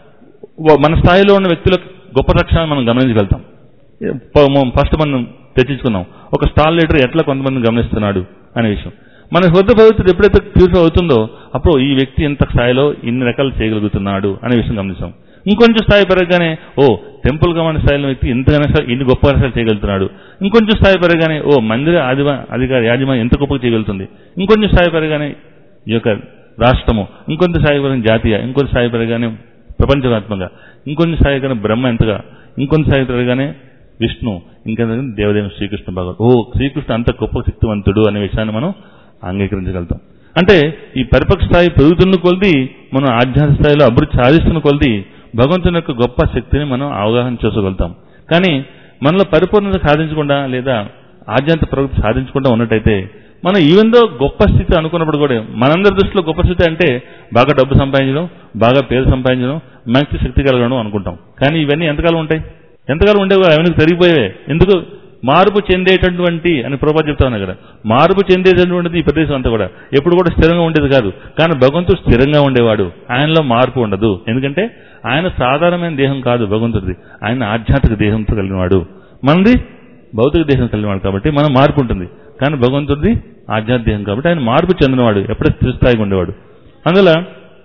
వ- మన స్థాయిలో ఉన్న వ్యక్తుల గొప్ప లక్షణాన్ని మనం గమనించగలుగుతాం ప- మ- ఫస్ట్ మనం తెచ్చించుకున్నాం ఒక స్టాల్ లీడర్ ఎట్లా కొంతమందిని గమనిస్తున్నాడు అనే విషయం మన హృదయ పవిత్రత ఎప్పుడైతే ప్యూరిఫై అవుతుందో అప్పుడు ఈ వ్యక్తి ఎంత స్థాయిలో ఇన్ని రకాలు చేయగలుగుతున్నాడు అనే విషయం గమనిస్తాం ఇంకొంచెం స్థాయి పెరగగానే ఓ టెంపుల్ గమన స్థాయిలో వ్యక్తి ఇంతగానే స- ఇన్ని గొప్ప రకాలు చేయగలుగుతున్నాడు ఇంకొంచెం స్థాయి పెరగగానే ఓ మందిర ఆదివా అధికారి యాజమాన్యం ఎంత గొప్పగా చేయగలుగుతుంది ఇంకొంచెం స్థాయి పెరగగానే ఈ యొక్క రాష్ట్రము ఇంకొంత స్థాయి పెరగని జాతీయ ఇంకొంత స్థాయి పెరగగానే ప్రపంచవ్యాప్తంగా ఇంకొంచెం స్థాయి కానీ బ్రహ్మ ఎంతగా ఇంకొంత స్థాయి పెరగగానే విష్ణు ఇంకా దేవదేవుని శ్రీకృష్ణ భగవాన్ ఓ శ్రీకృష్ణ అంత గొప్ప శక్తివంతుడు అనే విషయాన్ని మనం అంగీకరించగలుగుతాం అంటే ఈ పరిపక్వ స్థాయి పెరుగుతున్న కొలది మనం ఆధ్యాత్మిక స్థాయిలో అభివృద్ధి సాధిస్తున్న కొలది భగవంతుని యొక్క గొప్ప శక్తిని మనం అవగాహన చేసుకోగలుగుతాం కానీ మనలో పరిపూర్ణత సాధించకుండా లేదా ఆధ్యాత్మిక ప్రగతి సాధించకుండా ఉన్నట్టయితే మనం ఈవెందో గొప్ప స్థితి అనుకున్నప్పుడు కూడా మనందరి దృష్టిలో గొప్ప స్థితి అంటే బాగా డబ్బు సంపాదించడం బాగా పేరు సంపాదించడం మంచి శక్తి కలగడం అనుకుంటాం కానీ ఇవన్నీ ఎంతకాలం ఉంటాయి ఎంతకాలం ఉండేవి అవన్నీ పెరిగిపోయేవే ఎందుకు మార్పు చెందేటటువంటి అని ప్రభావం చెప్తా ఉన్నా కదా మార్పు చెందేటటువంటిది ఈ ప్రదేశం అంతా కూడా ఎప్పుడు కూడా స్థిరంగా ఉండేది కాదు కానీ భగవంతుడు స్థిరంగా ఉండేవాడు ఆయనలో మార్పు ఉండదు ఎందుకంటే ఆయన సాధారణమైన దేహం కాదు భగవంతుడిది ఆయన ఆధ్యాత్మిక దేహంతో కలిగినవాడు మనది భౌతిక దేహం కలిగినవాడు కాబట్టి మనం మార్పు ఉంటుంది కానీ భగవంతుడిది ఆధ్యాత్మిక దేహం కాబట్టి ఆయన మార్పు చెందినవాడు ఎప్పుడూ స్థిరస్థాయిగా ఉండేవాడు అందువల్ల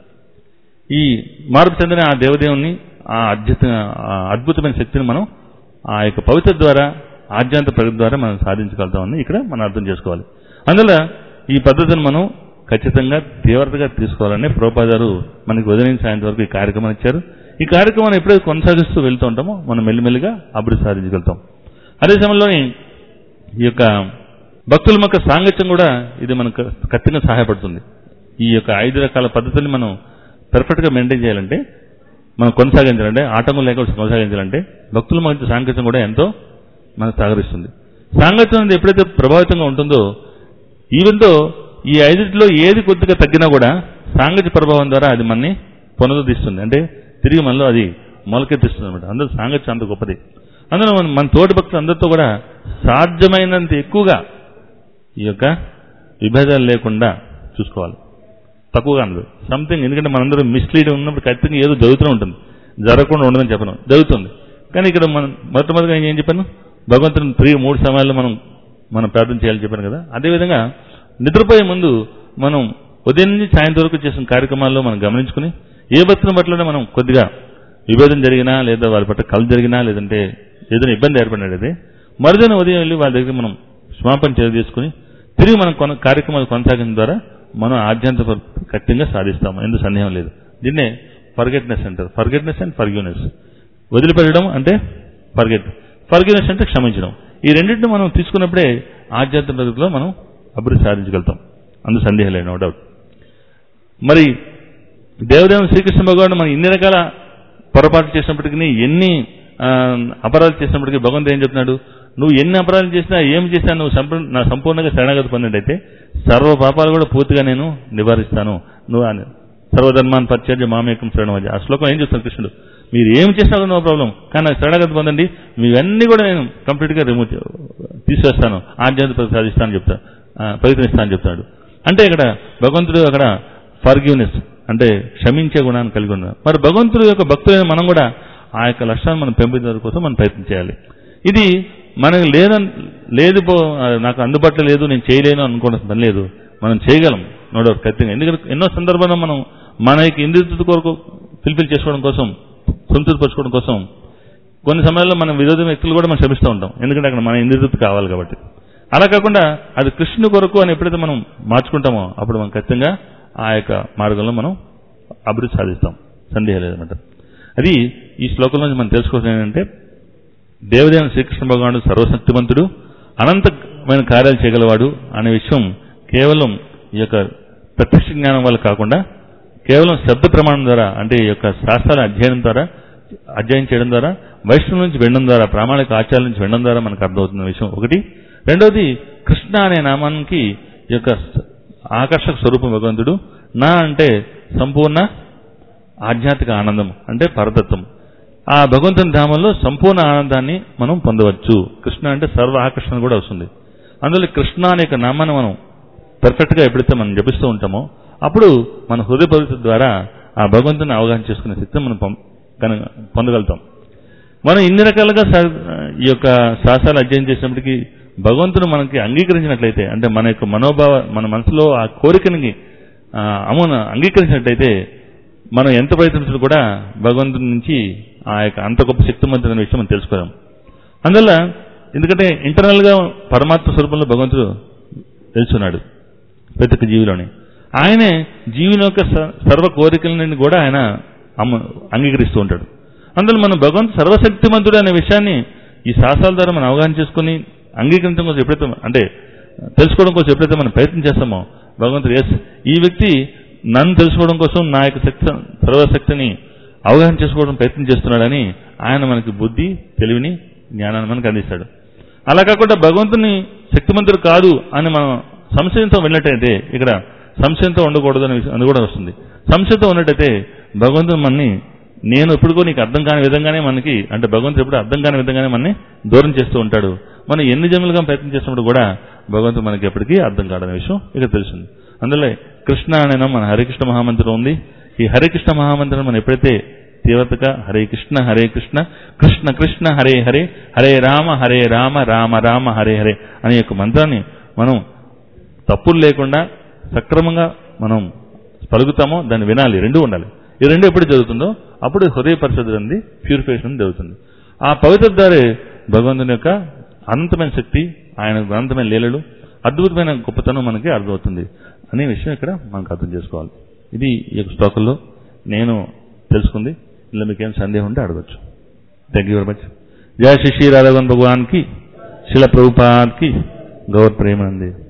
ఈ మార్పు చెందిన ఆ దేవదేవుని ఆ అద్భుత ఆ అద్భుతమైన శక్తిని మనం ఆ యొక్క పవిత్ర ద్వారా ఆధ్యాత్మిక ప్రగతి ద్వారా మనం సాధించగలుగుతామని ఇక్కడ మనం అర్థం చేసుకోవాలి అందువల్ల ఈ పద్ధతిని మనం ఖచ్చితంగా తీవ్రతగా తీసుకోవాలని ప్రోపాదారు మనకి ఉదయం సాయంత్రం వరకు ఈ కార్యక్రమం ఇచ్చారు ఈ కార్యక్రమాన్ని ఎప్పుడైతే కొనసాగిస్తూ వెళ్తూ ఉంటామో మనం మెల్లిమెల్లిగా అభివృద్ధి సాధించగలుగుతాం అదే సమయంలోని ఈ యొక్క భక్తుల యొక్క సాంగత్యం కూడా ఇది మనకు ఖచ్చితంగా సహాయపడుతుంది ఈ యొక్క ఐదు రకాల పద్ధతుల్ని మనం పర్ఫెక్ట్గా మెయింటైన్ చేయాలంటే మనం కొనసాగించాలంటే ఆటంకం లేకుండా కొనసాగించాలంటే భక్తుల మధ్య సాంగత్యం కూడా ఎంతో మనకు సహకరిస్తుంది సాంగత్యం అనేది ఎప్పుడైతే ప్రభావితంగా ఉంటుందో ఈవెంతో ఈ ఐదింటిలో ఏది కొద్దిగా తగ్గినా కూడా సాంగత్య ప్రభావం ద్వారా అది మనని పునరుద్ధరిస్తుంది అంటే తిరిగి మనలో అది మొలకెత్తిస్తుంది అనమాట అందరూ సాంగత్యం అంత గొప్పది అందులో మన మన తోటి భక్తులు అందరితో కూడా సాధ్యమైనంత ఎక్కువగా ఈ యొక్క విభేదాలు లేకుండా చూసుకోవాలి తక్కువగా ఉండదు సంథింగ్ ఎందుకంటే మనందరం మిస్లీడ్ ఉన్నప్పుడు ఖచ్చితంగా ఏదో జరుగుతూనే ఉంటుంది జరగకుండా ఉండదని చెప్పను జరుగుతుంది కానీ ఇక్కడ మనం మొట్టమొదటిగా నేను ఏం చెప్పాను భగవంతుని త్రీ మూడు సమయాల్లో మనం మనం ప్రార్థన చేయాలని చెప్పాను కదా అదేవిధంగా నిద్రపోయే ముందు మనం ఉదయం నుంచి సాయంత్రం వరకు చేసిన కార్యక్రమాల్లో మనం గమనించుకుని ఏ భక్తుల పట్ల మనం కొద్దిగా విభేదం జరిగినా లేదా వారి పట్ల కలు జరిగినా లేదంటే ఏదైనా ఇబ్బంది ఏర్పడినట్లయితే మరుదైన ఉదయం వెళ్ళి వాళ్ళ దగ్గర మనం క్షమాపణ చర్య తీసుకుని తిరిగి మనం కొన కార్యక్రమాలు కొనసాగించడం ద్వారా మనం ఆధ్యాత్మిక ఖచ్చితంగా సాధిస్తాము ఎందుకు సందేహం లేదు దీన్నే ఫర్గెట్నెస్ అంటారు ఫర్గెట్నెస్ అండ్ ఫర్గ్యూనెస్ వదిలిపెట్టడం అంటే ఫర్గెట్ ఫర్గ్యూనెస్ అంటే క్షమించడం ఈ రెండింటిని మనం తీసుకున్నప్పుడే ఆధ్యాత్మిక పద్ధతిలో మనం అభివృద్ధి సాధించగలుగుతాం అందు సందేహం లేదు నో డౌట్ మరి దేవదేవుని శ్రీకృష్ణ భగవానుడు మనం ఇన్ని రకాల పొరపాట్లు చేసినప్పటికీ ఎన్ని ఆ, అపరాధాలు చేసినప్పటికీ భగవంతుడు ఏం చెప్తున్నాడు నువ్వు ఎన్ని అపరాధాలు చేసినా ఏం చేసినా నువ్వు సంపూర్ణ నా సంపూర్ణంగా శరణాగతి పొందినట్టయితే సర్వ పాపాలు కూడా పూర్తిగా నేను నివారిస్తాను నువ్వు అని సర్వధర్మాన్ పరిచర్య మామేకం శరణమధ్య ఆ శ్లోకం ఏం చెప్తాను కృష్ణుడు మీరు ఏం చేసినా కూడా నో ప్రాబ్లం కానీ నాకు శరణాగతి పొందండి మీవన్నీ కూడా నేను కంప్లీట్గా రిమూవ్ తీసివేస్తాను ఆధ్యాత్మిక సాధిస్తాను చెప్తా ఆ, ప్రయత్నిస్తాను చెప్తాడు అంటే ఇక్కడ భగవంతుడు అక్కడ ఫర్గ్యూనెస్ అంటే క్షమించే గుణాన్ని కలిగి ఉన్నాడు మరి భగవంతుడు యొక్క భక్తులైన మనం కూడా ఆ యొక్క లక్ష్యాన్ని మనం పెంపొందడం కోసం మనం ప్రయత్నం చేయాలి ఇది మనకు లేదని లేదు పో నాకు అందుబాటులో లేదు నేను చేయలేను అనుకోవడం పని లేదు మనం చేయగలం నో డౌట్ ఖచ్చితంగా ఎందుకంటే ఎన్నో సందర్భాల్లో మనం మన యొక్క ఇంద్రియ కొరకు ఫిల్ఫిల్ చేసుకోవడం కోసం సంతృప్తిపరచుకోవడం కోసం కొన్ని సమయాల్లో మనం విరోధ వ్యక్తులు కూడా మనం శ్రమిస్తూ ఉంటాం ఎందుకంటే అక్కడ మన ఇంద్రియతృప్తి కావాలి కాబట్టి అలా కాకుండా అది కృష్ణుని కొరకు అని ఎప్పుడైతే మనం మార్చుకుంటామో అప్పుడు మనం ఖచ్చితంగా ఆ యొక్క మార్గంలో మనం అభివృద్ధి సాధిస్తాం సందేహం లేదన్నమాట అది ఈ శ్లోకంలో నుంచి మనం తెలుసుకోవాల్సింది ఏంటంటే దేవదేవుని శ్రీకృష్ణ భగవానుడు సర్వశక్తిమంతుడు అనంతమైన కార్యాలు చేయగలవాడు అనే విషయం కేవలం ఈ యొక్క ప్రత్యక్ష జ్ఞానం వల్ల కాకుండా కేవలం శబ్ద ప్రమాణం ద్వారా అంటే ఈ యొక్క శాస్త్రాల అధ్యయనం ద్వారా అధ్యయనం చేయడం ద్వారా వైష్ణవం నుంచి వినడం ద్వారా ప్రామాణిక ఆచారాల నుంచి వినడం ద్వారా మనకు అర్థమవుతున్న విషయం ఒకటి రెండవది కృష్ణ అనే నామానికి ఈ యొక్క ఆకర్షక స్వరూపం భగవంతుడు నా అంటే సంపూర్ణ ఆధ్యాత్మిక ఆనందం అంటే పరతత్వం ఆ భగవంతుని ధామంలో సంపూర్ణ ఆనందాన్ని మనం పొందవచ్చు కృష్ణ అంటే సర్వ ఆకర్షణ కూడా వస్తుంది అందులో కృష్ణ అనే యొక్క నామాన్ని మనం పర్ఫెక్ట్గా ఎప్పుడైతే మనం జపిస్తూ ఉంటామో అప్పుడు మన హృదయ పవిత్ర ద్వారా ఆ భగవంతుని అవగాహన చేసుకునే శక్తిని మనం పొం- కన- పొందగలుగుతాం మనం ఇన్ని రకాలుగా సా- ఈ యొక్క శాస్త్రాలు అధ్యయనం చేసినప్పటికీ భగవంతుడు మనకి అంగీకరించినట్లయితే అంటే మన యొక్క మనోభావ మన మనసులో ఆ కోరికని ఆ, అమోన అంగీకరించినట్లయితే మనం ఎంత ప్రయత్నించినా కూడా భగవంతుడి నుంచి ఆ యొక్క అంత గొప్ప శక్తివంతుడైన విషయం మనం తెలుసుకోలేం అందువల్ల ఎందుకంటే ఇంటర్నల్ గా పరమాత్మ స్వరూపంలో భగవంతుడు తెలుసున్నాడు ప్రతి ఒక్క జీవిలోని ఆయనే జీవుని యొక్క స- సర్వ కోరికలని కూడా ఆయన అమ్మ అంగీకరిస్తూ ఉంటాడు అందులో మనం భగవంతు సర్వశక్తిమంతుడు అనే విషయాన్ని ఈ శాస్త్రాల ద్వారా మనం అవగాహన చేసుకుని అంగీకరించడం కోసం ఎప్పుడైతే అంటే తెలుసుకోవడం కోసం ఎప్పుడైతే మనం ప్రయత్నం చేస్తామో భగవంతుడు ఎస్ ఈ వ్యక్తి నన్ను తెలుసుకోవడం కోసం నా యొక్క శక్తి సర్వశక్తిని అవగాహన చేసుకోవడం ప్రయత్నం చేస్తున్నాడని ఆయన మనకి బుద్ధి తెలివిని జ్ఞానాన్ని మనకు అందిస్తాడు అలా కాకుండా భగవంతుని శక్తిమంతుడు కాదు అని మనం సంశయంతో వెళ్ళినట్టయితే ఇక్కడ సంశయంతో ఉండకూడదు అనే విషయం- అది కూడా వస్తుంది సంశయంతో ఉన్నట్టయితే భగవంతుడు మనని నేను ఎప్పుడుకో నీకు అర్థం కాని విధంగానే మనకి అంటే భగవంతుడు ఎప్పుడు అర్థం కాని విధంగానే మనని దూరం చేస్తూ ఉంటాడు మనం ఎన్ని జన్మలుగా ప్రయత్నం చేసినప్పుడు కూడా భగవంతుడు మనకి ఎప్పటికీ అర్థం కాడనే విషయం ఇక తెలిసింది అందులో కృష్ణ అనే మన హరికృష్ణ మహామంత్రం ఉంది ఈ హరికృష్ణ మహామంత్రం మనం ఎప్పుడైతే తీవ్రతగా హరే కృష్ణ హరే కృష్ణ కృష్ణ కృష్ణ హరే హరే హరే రామ హరే రామ రామ రామ హరే హరే అనే యొక్క మంత్రాన్ని మనం తప్పులు లేకుండా సక్రమంగా మనం పలుకుతామో దాన్ని వినాలి రెండు ఉండాలి ఈ రెండు ఎప్పుడు జరుగుతుందో అప్పుడు హృదయ పరిశుద్ధి అనేది ప్యూరిఫికేషన్ జరుగుతుంది ఆ పవిత్ర ద్వారా భగవంతుని యొక్క అనంతమైన శక్తి ఆయన అనంతమైన లీలలు అద్భుతమైన గొప్పతనం మనకి అర్థమవుతుంది అనే విషయం ఇక్కడ మనకు అర్థం చేసుకోవాలి ఇది ఈ యొక్క శ్లోకంలో నేను తెలుసుకుంది ఇందులో మీకేం సందేహం ఉంటే అడగచ్చు thank you very much Jaya Sri Sri Raghavan Bhagavan కి శిల ప్రభుపాద్ కి గౌర్ ప్రేమానందే